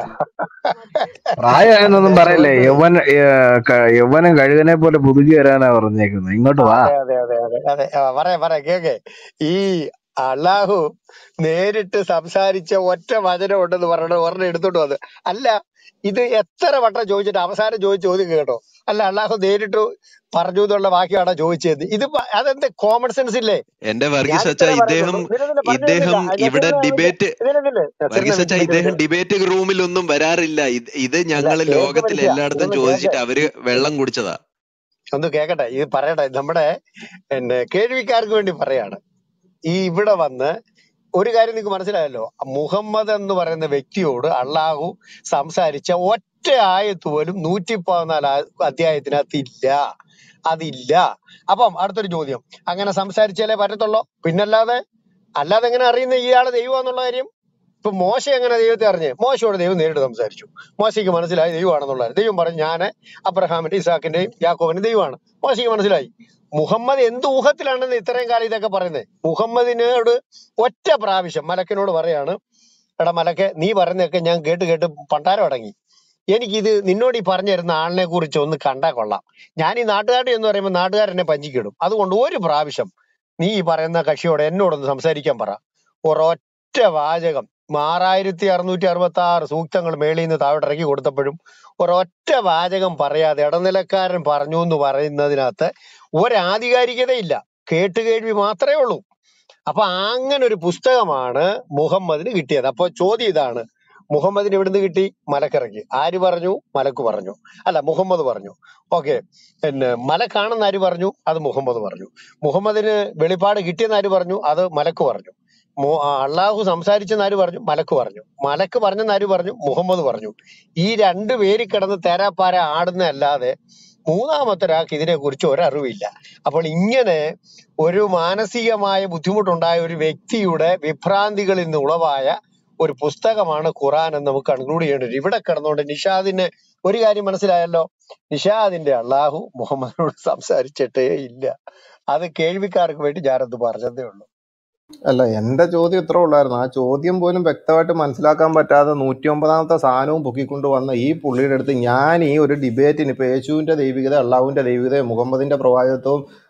പ്രായമായെന്നൊന്നും അദ്ദേഹം പറയല്ലേ ചോദിച്ചത് യൗവൻ ഏ, ക- യൗവനം കഴുകനെ പോലെ പുതുക്കി വരാനാ പറഞ്ഞേക്കുന്നത് ഇങ്ങോട്ട് വാ അതെ അതെ അതെ അതെ അതെ ആ, പറയാം പറയാം കേക്കെ ഈ അള്ളാഹു നേരിട്ട് സംസാരിച്ച ഒറ്റ വചനം ഉണ്ടെന്ന് പറഞ്ഞത് ഒരെണ്ണം എടുത്തോണ്ട് വന്ന് അല്ല ഇത് എത്ര വട്ടം ചോദിച്ചിട്ട് അവസാനം ചോദിച്ച ചോദ്യം കേട്ടോ അല്ല അള്ളാഹു നേരിട്ട് പറഞ്ഞു എന്നുള്ള വാക്യമാണോ ചോദിച്ചത് ഇത് പ- അതെന്ത് കോമൺ സെൻസ് ഇല്ലേ എന്റെ ഞാൻ വർഗീസ് അച്ഛ ഇത്രേ ഇദ്ദേഹം പറയുന്നുള്ളൂ നിലനില്ല പറഞ്ഞു ഇദ്ദേഹം തരുന്നില്ല ഇവിടെ നസീറിന് അതിന്റെ ഡിബേറ്റ് നിലനില്ല വർഗീസ് നസീറിന് അച്ഛ മിനിറ്റ് ഇദ്ദേഹം മിനിറ്റ് ഡിബേറ്റ് റൂമിലൊന്നും വരാറില്ല ഇത് ഇത് ഇല്ല ഞങ്ങള് കേക്ക് ലോകത്തിൽ മനുഷ്യ എല്ലായിടത്തും ഇതൊന്ന് കേക്ക് ചോദിച്ചിട്ട് അവര് വെള്ളം കുടിച്ചതാ ഒന്ന് കേക്കട്ടെ ഇത് പറയട്ടെ നമ്മുടെ പിന്നെ കേൾവിക്കാർക്ക് വേണ്ടി പറയാണ് ഈ ഇവിടെ വന്ന് ഒരു കാര്യം നിങ്ങൾക്ക് മനസ്സിലായല്ലോ മുഹമ്മദ് എന്ന് പറയുന്ന വ്യക്തിയോട് അള്ളാഹു സംസാരിച്ച ഒറ്റ ആയത്ത് പോലും നൂറ്റി പതിനാല് അധ്യായത്തിനകത്ത് ഇല്ല അതില്ല അപ്പം അടുത്തൊരു ചോദ്യം അങ്ങനെ സംസാരിച്ചാലേ പറ്റത്തുള്ളൂ പിന്നല്ലാതെ അല്ലാതെ എങ്ങനെ അറിയുന്ന ഇയാള് ദൈവം എന്നുള്ള കാര്യം ഇപ്പൊ മോശ എങ്ങനെ ദൈവത്തെ അറിഞ്ഞേ മോശയോട് ദൈവം നേരിട്ട് സംസാരിച്ചു മോശയ്ക്ക് മനസ്സിലായി ദൈവമാണെന്നുള്ള കാര്യം. ദൈവം പറഞ്ഞു ഞാന് അബ്രഹാമിന്റെ ഇസാക്കിന്റെയും യാക്കോബിന്റെയും ദൈവമാണ് മോശയ്ക്ക് മനസ്സിലായി മുഹമ്മദ് എന്ത് ഊഹത്തിലാണെന്ന് ഇത്രയും കാലം ഇതൊക്കെ പറയുന്നത് മുഹമ്മദിനോട് ഒറ്റ പ്രാവശ്യം മലക്കിനോട് പറയാണ് എടാ മലക്കെ നീ പറയുന്നതൊക്കെ ഞാൻ കേട്ട് കേട്ട് പണ്ടാരം അടങ്ങി എനിക്കിത് നിന്നോട് ഈ പറഞ്ഞു തരുന്ന ആളിനെ കുറിച്ച് ഒന്ന് കണ്ടാ കൊള്ളാം ഞാൻ ഈ നാട്ടുകാരുടെ എന്ന് പറയുമ്പോൾ നാട്ടുകാരനെ പഞ്ചിക്കിടും അതുകൊണ്ട് ഒരു പ്രാവശ്യം നീ ഈ പറയുന്ന കക്ഷിയോട് എന്നോടൊന്ന് സംസാരിക്കാൻ പറ ഒരൊറ്റ വാചകം ആറായിരത്തി അറുന്നൂറ്റി അറുപത്തി ആറ് സൂക്തങ്ങൾ മേളിൽ നിന്ന് താഴോട്ട് ഇറക്കി കൊടുത്തപ്പോഴും ഒരൊറ്റ വാചകം പറയാതെ ഇടനിലക്കാരൻ പറഞ്ഞു എന്ന് പറയുന്നതിനകത്ത് ഒരാധികാരികതയില്ല കേട്ടുകേൾവി മാത്രമേ ഉള്ളൂ അപ്പൊ അങ്ങനെ ഒരു പുസ്തകമാണ് മുഹമ്മദിന് കിട്ടിയത് അപ്പൊ ചോദ്യം ഇതാണ് മുഹമ്മദിന് എവിടുന്ന് കിട്ടി മലക്കിറക്കി ആര് പറഞ്ഞു മലക്ക് പറഞ്ഞു അല്ല മുഹമ്മദ് പറഞ്ഞു ഓക്കെ പിന്നെ മലക്കാണെന്ന് ആര് പറഞ്ഞു അത് മുഹമ്മദ് പറഞ്ഞു മുഹമ്മദിന് വെളിപ്പാട് കിട്ടിയെന്ന് ആര് പറഞ്ഞു അത് മലക്ക് പറഞ്ഞു മു- ആ, അള്ളാഹു സംസാരിച്ചെന്ന് ആര് പറഞ്ഞു മലക്ക് പറഞ്ഞു മലക്ക് പറഞ്ഞെന്ന് ആര് പറഞ്ഞു മുഹമ്മദ് പറഞ്ഞു ഈ രണ്ട് പേര് കിടന്ന് തേരാപ്പാര ആടുന്നതല്ലാതെ മൂന്നാമത്തെ ഒരാൾക്ക് ഇതിനെ കുറിച്ച് ഒരറിവില്ല അപ്പോൾ ഇങ്ങനെ ഒരു മാനസികമായ ബുദ്ധിമുട്ടുണ്ടായ ഒരു വ്യക്തിയുടെ വിഭ്രാന്തികളിൽ നിന്ന് ഉളവായ ഒരു പുസ്തകമാണ് ഖുറാൻ എന്ന് നമുക്ക് കൺക്ലൂഡ് ചെയ്യേണ്ടി വരും ഇവിടെ കിടന്നുകൊണ്ട് നിഷാദിന് ഒരു കാര്യം മനസ്സിലായല്ലോ നിഷാദിന്റെ അള്ളാഹു മുഹമ്മദിനോട് സംസാരിച്ചിട്ടേ ഇല്ല അത് കേൾവിക്കാർക്ക് വേണ്ടി ഞാനത് പറഞ്ഞതേ ഉള്ളൂ അല്ല എന്റെ ചോദ്യം ഇത്ര ഉള്ളായിരുന്നു ആ ചോദ്യം പോലും വ്യക്തമായിട്ട് മനസ്സിലാക്കാൻ പറ്റാതെ നൂറ്റി ഒമ്പതാമത്തെ സാധനവും പൊക്കിക്കൊണ്ട് വന്ന ഈ പുള്ളിയുടെ അടുത്ത് ഞാൻ ഈ ഒരു ഡിബേറ്റിന് ഇപ്പൊ യേശുവിന്റെ ദൈവികത അള്ളാഹുവിന്റെ ദൈവികത മുഹമ്മദിന്റെ പ്രവാചകത്വവും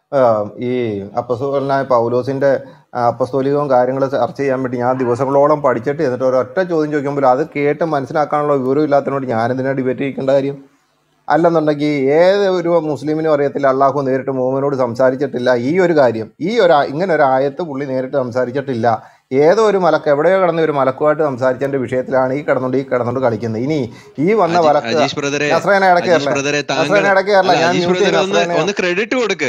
ആ, ഈ അപ്പസ്തോലനായ പൗലോസിന്റെ ആ, അപ്പസ്തോലികവും കാര്യങ്ങൾ ചർച്ച ചെയ്യാൻ വേണ്ടി ഞാൻ ദിവസങ്ങളോളം പഠിച്ചിട്ട് എന്നിട്ട് ഒരൊറ്റ ചോദ്യം ചോദിക്കുമ്പോൾ അത് കേട്ട് മനസ്സിലാക്കാനുള്ള വിവരം ഇല്ലാത്തതിനോട് ഞാൻ എന്തിനാ ഡിബേറ്റ് ചെയ്യേണ്ട കാര്യം അല്ലെന്നുണ്ടെങ്കിൽ ഏത് ഒരു മുസ്ലിമിനും അറിയത്തില്ല അള്ളാഹു നേരിട്ട് മോമിനോട് സംസാരിച്ചിട്ടില്ല ഈ ഒരു കാര്യം ഈ ഒരു ആ- ഇങ്ങനെ ഒരു ആയത്ത് പുള്ളി നേരിട്ട് സംസാരിച്ചിട്ടില്ല ഏതോ ഒരു മലക്ക് എവിടെയോ കിടന്ന ഒരു മലക്കുമായിട്ട് സംസാരിച്ചതിന്റെ വിഷയത്തിലാണ് ഈ കിടന്നുകൊണ്ട് ഈ കിടന്നുകൊണ്ട് കളിക്കുന്നത് ഇനി ഈ വന്ന അജി- മലക്ക് അജീഷ് ബ്രദറെ നസ്രേനെ ഇടയ്ക്ക് അജീഷ് കയറല്ലേ ബ്രദറെ താങ്കൾ നസ്രേനെ ഇടയ്ക്ക് കയറല്ല അല്ല ഞാൻ അജീഷ് മ്യൂട്ട് ബ്രദറെ ചെയ്ത് ഒന്ന് നസ്രേനെ ഒന്ന് ക്രെഡിറ്റ് കൊടുക്ക്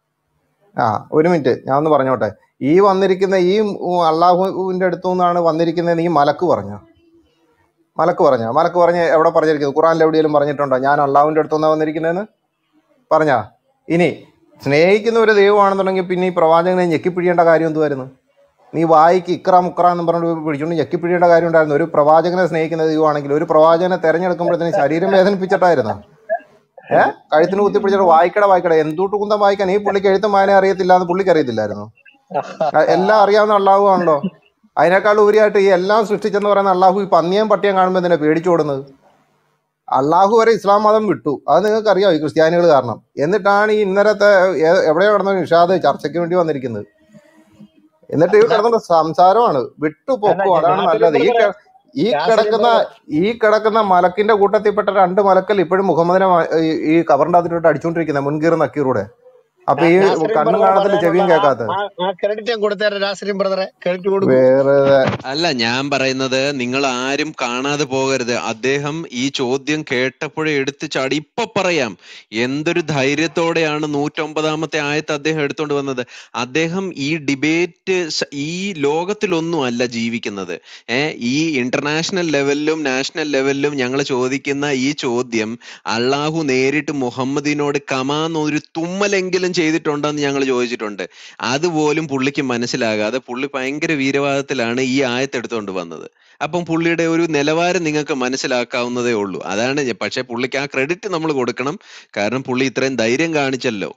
ആ ഒരു മിനിറ്റ് ഞാൻ ഒന്ന് പറഞ്ഞോട്ടെ ഈ വന്നിരിക്കുന്ന ഈ ഉം, അള്ളാഹുവിന്റെ അടുത്തു നിന്നാണ് വന്നിരിക്കുന്നത് ഈ മലക്ക് പറഞ്ഞ മലക്ക് പറഞ്ഞ മലക്ക് പറഞ്ഞ് എവിടെ പറഞ്ഞിരിക്കുന്നത് ഖുറാനിൽ എവിടെയെങ്കിലും പറഞ്ഞിട്ടുണ്ടോ ഞാൻ അള്ളാഹുവിന്റെ അടുത്തു നിന്നാണ് വന്നിരിക്കുന്നതെന്ന് പറഞ്ഞ ഇനി സ്നേഹിക്കുന്ന ഒരു ദൈവമാണെന്നുണ്ടെങ്കിൽ പിന്നെ ഈ പ്രവാചകനെ ഞെക്കിപ്പിഴിയേണ്ട കാര്യം എന്തുവായിരുന്നു നീ വായിക്ക് ഇക്ര മുക്ര എന്ന് പറഞ്ഞിട്ട് പിടിച്ചുകൊണ്ട് ഞെക്കിപ്പിഴിയേണ്ട കാര്യം ഉണ്ടായിരുന്നു ഒരു പ്രവാചകനെ സ്നേഹിക്കുന്ന ദൈവമാണെങ്കിൽ ഒരു പ്രവാചകനെ തെരഞ്ഞെടുക്കുമ്പോഴത്തേന് ശരീരം വേദനിപ്പിച്ചിട്ടായിരുന്നു ഏ കഴുത്തിന് കുത്തിപ്പിടിച്ചിട്ട് വായിക്കട വായിക്കട എന്തൂട്ട് കുന്തം വായിക്കാൻ ഈ പുള്ളിക്ക് എഴുത്തും വായന അറിയത്തില്ല എന്ന് പുള്ളിക്ക് അറിയത്തില്ലായിരുന്നു ആ, എല്ലാം അറിയാവുന്ന അള്ളാഹു ആണല്ലോ അതിനേക്കാൾ ഉപരിയായിട്ട് ഈ എല്ലാം സൃഷ്ടിച്ചെന്ന് പറയുന്ന അള്ളാഹു ഈ പന്നിയും പട്ടിയും കാണുമ്പോൾ എന്തിനാ പേടിച്ചോടുന്നത് അള്ളാഹു വരെ ഇസ്ലാം മതം വിട്ടു അത് നിങ്ങൾക്ക് അറിയാം ഈ ക്രിസ്ത്യാനികൾ കാരണം എന്നിട്ടാണ് ഈ ഇന്നലത്തെ എ- എവിടെയോ കിടന്ന നിഷാദ് ചർച്ചയ്ക്ക് വേണ്ടി വന്നിരിക്കുന്നത് എന്നിട്ട് ഈ കിടന്ന സംസാരമാണ് വിട്ടു അല്ല പൊക്കോ ഞാൻ അതാണ് നാസറിൻ നല്ലത് ഈ ബ്രദറെ ക- ഈ നാസറിൻ കിടക്കുന്ന ബ്രദറെ ഈ കിടക്കുന്ന മലക്കിന്റെ കൂട്ടത്തിൽപ്പെട്ട രണ്ട് മലക്കൽ ഇപ്പോഴും മുഹമ്മദിനെ മ- ഈ ഈ കബറിന്റെ അതിലോട്ട് അടിച്ചുകൊണ്ടിരിക്കുന്നത് മുൻകീർ നക്കീറൂടെ അപ്പൊ നാ- ഈ നാസറിൻ കണ്ണും ബ്രദർ കാണത്തില്ല പറയാനുള്ള ചെവിയും ആ കേൾക്കാത്ത ആ ആ ക്രെഡിറ്റ് ഞാൻ കൊടുത്തേരാ നാസറിൻ ബ്രദറെ ക്രെഡിറ്റ് കൊടുക്കൂ വേറെ അല്ല ഞാൻ പറയുന്നത് നിങ്ങൾ ആരും കാണാതെ പോകരുത് അദ്ദേഹം ഈ ചോദ്യം കേട്ടപ്പോഴേ എടുത്ത് ചാടി ഇപ്പൊ പറയാം എന്തൊരു ധൈര്യത്തോടെയാണ് നൂറ്റൊമ്പതാമത്തെ ആയത്ത് അദ്ദേഹം എടുത്തോണ്ട് വന്നത് അദ്ദേഹം ഈ ഡിബേറ്റ് ഈ ലോകത്തിലൊന്നും അല്ല ജീവിക്കുന്നത് ഏ ഈ ഇന്റർനാഷണൽ ലെവലിലും നാഷണൽ ലെവലിലും ഞങ്ങൾ ചോദിക്കുന്ന ഈ ചോദ്യം അള്ളാഹു നേരിട്ട് മുഹമ്മദിനോട് കമാന്നൊരു തുമ്മലെങ്കിലും ചെയ്തിട്ടുണ്ടെന്ന് ഞങ്ങൾ ചോദിച്ചിട്ടുണ്ട് അതുപോലും പുള്ളിക്ക് മനസ്സിലാകാതെ പുള്ളി ഭയങ്കര വീരവാദത്തിലാണ് ഈ ആയത്ത് എടുത്തുകൊണ്ട് വന്നത് അപ്പം പുള്ളിയുടെ ഒരു നിലവാരം നിങ്ങൾക്ക് മനസ്സിലാക്കാവുന്നതേ ഉള്ളൂ അതാണ് ഞാൻ- പക്ഷെ പുള്ളിക്ക് ആ ക്രെഡിറ്റ് നമ്മൾ കൊടുക്കണം കാരണം പുള്ളി ഇത്രയും ധൈര്യം കാണിച്ചല്ലോ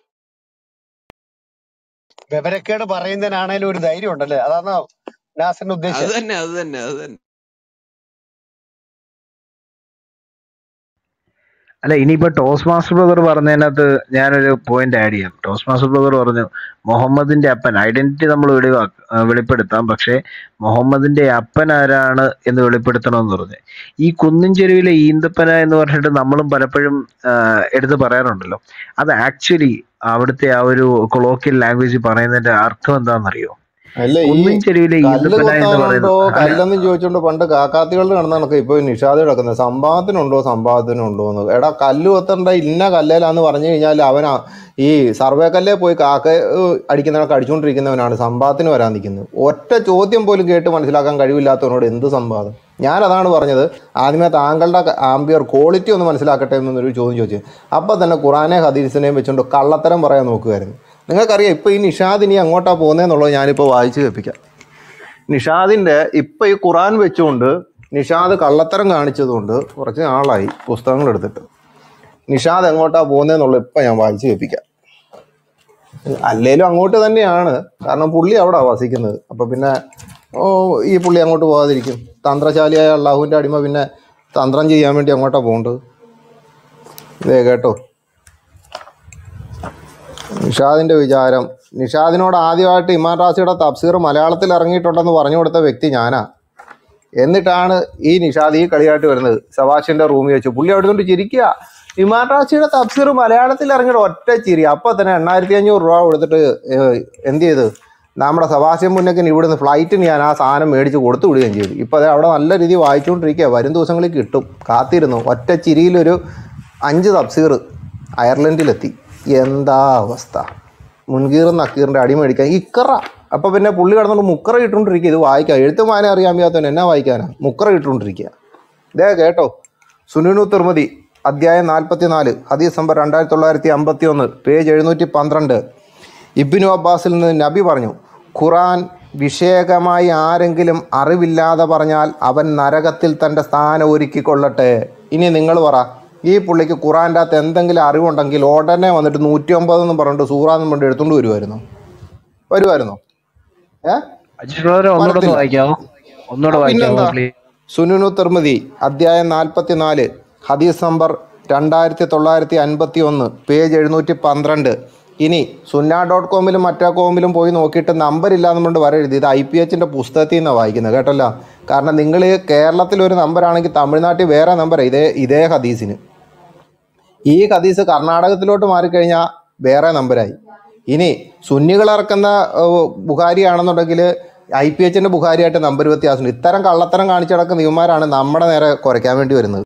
വിവരക്കേട് പറയുന്നതിനാണേലും ഒരു ധൈര്യം ഉണ്ടല്ലേ അതാണോ നാസറിന്റെ അത് ഉദ്ദേശം തന്നെ അത് തന്നെ അത് തന്നെ അല്ല ഇനിയിപ്പോ ടോസ് മാസ്റ്റർ ബ്രദർ പറഞ്ഞതിനകത്ത് ഞാനൊരു പോയിന്റ് ആഡ് ചെയ്യാം ടോസ് മാസ്റ്റർ ബ്രദർ പറഞ്ഞു മുഹമ്മദിന്റെ അപ്പൻ ഐഡന്റിറ്റി നമ്മൾ വെളിവാ ആ, വെളിപ്പെടുത്താം പക്ഷേ മുഹമ്മദിന്റെ അപ്പൻ ആരാണ് എന്ന് വെളിപ്പെടുത്തണമെന്ന് പറഞ്ഞു ഈ കുന്നിൻ ചെരുവിലെ ഈന്തപ്പന എന്ന് പറഞ്ഞിട്ട് നമ്മളും പലപ്പോഴും ആ, എടുത്ത് പറയാറുണ്ടല്ലോ അത് ആക്ച്വലി അവിടുത്തെ ആ ഒരു കൊളോക്കിയൽ ലാംഗ്വേജ് പറയുന്നതിന്റെ അർത്ഥം എന്താണെന്നറിയോ അല്ല ഈ കുന്നിൻ ചെരുവിലെ കല്ല് ഈന്തപ്പന എന്ന് കൊത്താനുണ്ടോ പറയുന്നത് അല്ല കല്ലെന്നും ചോദിച്ചോണ്ട് പണ്ട് കാക്കാത്തികളിൽ നടന്ന കണക്ക് ഇപ്പൊ നിഷാദ് കിടക്കുന്നത് സംഭവത്തിനുണ്ടോ സംഭവത്തിനുണ്ടോ എന്ന് എടാ കല്ല് കൊത്തണ്ട ഇന്ന കല്ലേലാന്ന് പറഞ്ഞു കഴിഞ്ഞാൽ അവനാ ഈ സർവേ കല്ലേ പോയി കാക്ക ഏഹ്, അടിക്കുന്നവനൊക്കെ അടിച്ചുകൊണ്ടിരിക്കുന്നവനാണ് സംഭവത്തിന് വരാൻ നിൽക്കുന്നത് ഒറ്റ ചോദ്യം പോലും കേട്ട് മനസ്സിലാക്കാൻ കഴിവില്ലാത്തവനോട് എന്ത് സംവാദം ഞാൻ അതാണ് പറഞ്ഞത് ആദ്യമേ താങ്കളുടെ ആംബിയർ ക്വാളിറ്റി ഒന്ന് മനസ്സിലാക്കട്ടെ എന്നൊരു ചോദ്യം ചോദിച്ചു അപ്പൊ തന്നെ ഖുറാനെ ഹദീസിനെയും വെച്ചുകൊണ്ട് കള്ളത്തരം പറയാൻ നോക്കുമായിരുന്നു നിങ്ങൾക്കറിയാം ഇപ്പൊ ഈ നിഷാദ് ഇനി അങ്ങോട്ടാ പോകുന്നതെന്നുള്ളത് ഞാനിപ്പോൾ വായിച്ചു കേൾപ്പിക്കാം നിഷാദിന്റെ ഇപ്പൊ ഈ ഖുറാൻ വെച്ചുകൊണ്ട് നിഷാദ് കള്ളത്തരം കാണിച്ചതുകൊണ്ട് കുറച്ച് നാളായി പുസ്തകങ്ങൾ എടുത്തിട്ട് നിഷാദ് എങ്ങോട്ടാ പോകുന്നതെന്നുള്ളത് ഇപ്പൊ ഞാൻ വായിച്ചു കേൾപ്പിക്കാം അല്ലേലും അങ്ങോട്ട് തന്നെയാണ് കാരണം പുള്ളി അവിടെ വസിക്കുന്നത് അപ്പൊ പിന്നെ ഓ ഈ പുള്ളി അങ്ങോട്ട് പോകാതിരിക്കും തന്ത്രശാലിയായ അള്ളാഹുവിന്റെ അടിമ പിന്നെ തന്ത്രം ചെയ്യാൻ വേണ്ടി അങ്ങോട്ടാ പോകേണ്ടത് ഇതേ കേട്ടോ നിഷാദിന്റെ വിചാരം നിഷാദിനോട് ആദ്യമായിട്ട് ഇമാൻ റാസിയുടെ തഫ്സീർ മലയാളത്തിൽ ഇറങ്ങിയിട്ടുണ്ടെന്ന് പറഞ്ഞു കൊടുത്ത വ്യക്തി ഞാനാ എന്നിട്ടാണ് ഈ നിഷാദ് ഈ കളിയായിട്ട് വരുന്നത് സവാഷിന്റെ റൂമിൽ വെച്ച് പുള്ളി അവിടെ കൊണ്ട് ചിരിക്കുക ഇമാൻ റാസിയുടെ തഫ്സീർ മലയാളത്തിൽ ഇറങ്ങിയിട്ട് ഒറ്റ ചിരി അപ്പൊ തന്നെ എണ്ണായിരത്തി അഞ്ഞൂറ് രൂപ കൊടുത്തിട്ട് ഏഹ്, എന്ത് ചെയ്ത് നമ്മുടെ സവാസ്യം മുന്നേക്കിന് ഇവിടുന്ന് ഫ്ലൈറ്റിന് ഞാൻ ആ സാധനം മേടിച്ച് കൊടുത്തു വിടുകയും ചെയ്തു ഇപ്പൊ അത് അവിടെ നല്ല രീതിയിൽ വായിച്ചുകൊണ്ടിരിക്കുക വരും ദിവസങ്ങളിൽ കിട്ടും കാത്തിരുന്നു ഒറ്റ ചിരിയിലൊരു അഞ്ച് തഫ്സീർ അയർലൻഡിലെത്തി എന്താ അവസ്ഥ മുൻകീറും നക്കീറിന്റെ അടി മേടിക്കാൻ ഇക്കറ അപ്പൊ പിന്നെ പുള്ളി കിടന്നുകൊണ്ട് മുക്കറ ഇട്ടുകൊണ്ടിരിക്കുക ഇത് വായിക്കാം എഴുത്തും വായന അറിയാൻ വയ്യാത്തവൻ എന്നാ വായിക്കാനാ മുക്കറ ഇട്ടുകൊണ്ടിരിക്കുക ഇതേ കേട്ടോ സുനുനു തിർമതി അധ്യായം നാൽപ്പത്തി നാല് ഹദീസ് നമ്പർ രണ്ടായിരത്തി തൊള്ളായിരത്തി അമ്പത്തി ഒന്ന് പേജ് എഴുന്നൂറ്റി പന്ത്രണ്ട് ഇബിനു അബ്ബാസിൽ നിന്ന് നബി പറഞ്ഞു ഖുറാൻ വിഷയകമായി ആരെങ്കിലും അറിവില്ലാതെ പറഞ്ഞാൽ അവൻ നരകത്തിൽ തൻ്റെ സ്ഥാനം ഒരുക്കിക്കൊള്ളട്ടെ ഇനി നിങ്ങൾ പറ ഈ പുള്ളിക്ക് ഖുറാൻ്റെ അകത്ത് എന്തെങ്കിലും അറിവുണ്ടെങ്കിൽ ഉടനെ വന്നിട്ട് നൂറ്റി ഒമ്പത് എന്ന് പറഞ്ഞിട്ട് സൂറാന്നും കൊണ്ട് എടുത്തുകൊണ്ട് വരുമായിരുന്നു വരുമായിരുന്നോ ഏ അജീഷ് ബ്രദറെ ഒന്നുകൂടെ ഒന്ന് വരത്തില്ല വായിക്കാമോ ഒന്നുകൂടെ വായിക്കാമോ പിന്നെന്താ പ്ലീസ് സുനുനു തിർമതി അധ്യായം നാൽപ്പത്തി നാല് ഹദീസ് നമ്പർ രണ്ടായിരത്തി തൊള്ളായിരത്തി അൻപത്തി ഒന്ന് പേജ് എഴുന്നൂറ്റി പന്ത്രണ്ട് ഇനി സുന്ന ഡോട്ട് കോമിലും മറ്റേ കോമിലും പോയി നോക്കിയിട്ട് നമ്പർ ഇല്ലാന്ന് കൊണ്ട് വരരുത് ഇത് ഐ പി എച്ചിൻ്റെ പുസ്തകത്തിൽ നിന്നാണ് വായിക്കുന്നത് കേട്ടല്ലോ കാരണം നിങ്ങൾ കേരളത്തിൽ ഒരു നമ്പറാണെങ്കിൽ തമിഴ്നാട്ടിൽ വേറെ നമ്പർ ഇതേ ഇതേ ഹദീസിന് ഈ ഹദീസ് കർണാടകത്തിലോട്ട് മാറിക്കഴിഞ്ഞാൽ വേറെ നമ്പരായി ഇനി സുന്നികൾ ഇറക്കുന്ന ഏഹ്, ബുഖാരിയാണെന്നുണ്ടെങ്കിൽ ഐ പി എച്ചിൻ്റെ ബുഖാരിയായിട്ട് നമ്പർ വ്യത്യാസമുണ്ട് ഇത്തരം കള്ളത്തരം കാണിച്ചു നടക്കുന്ന ഇവന്മാരാണ് നമ്മുടെ നേരെ കുറയ്ക്കാൻ വേണ്ടി വരുന്നത്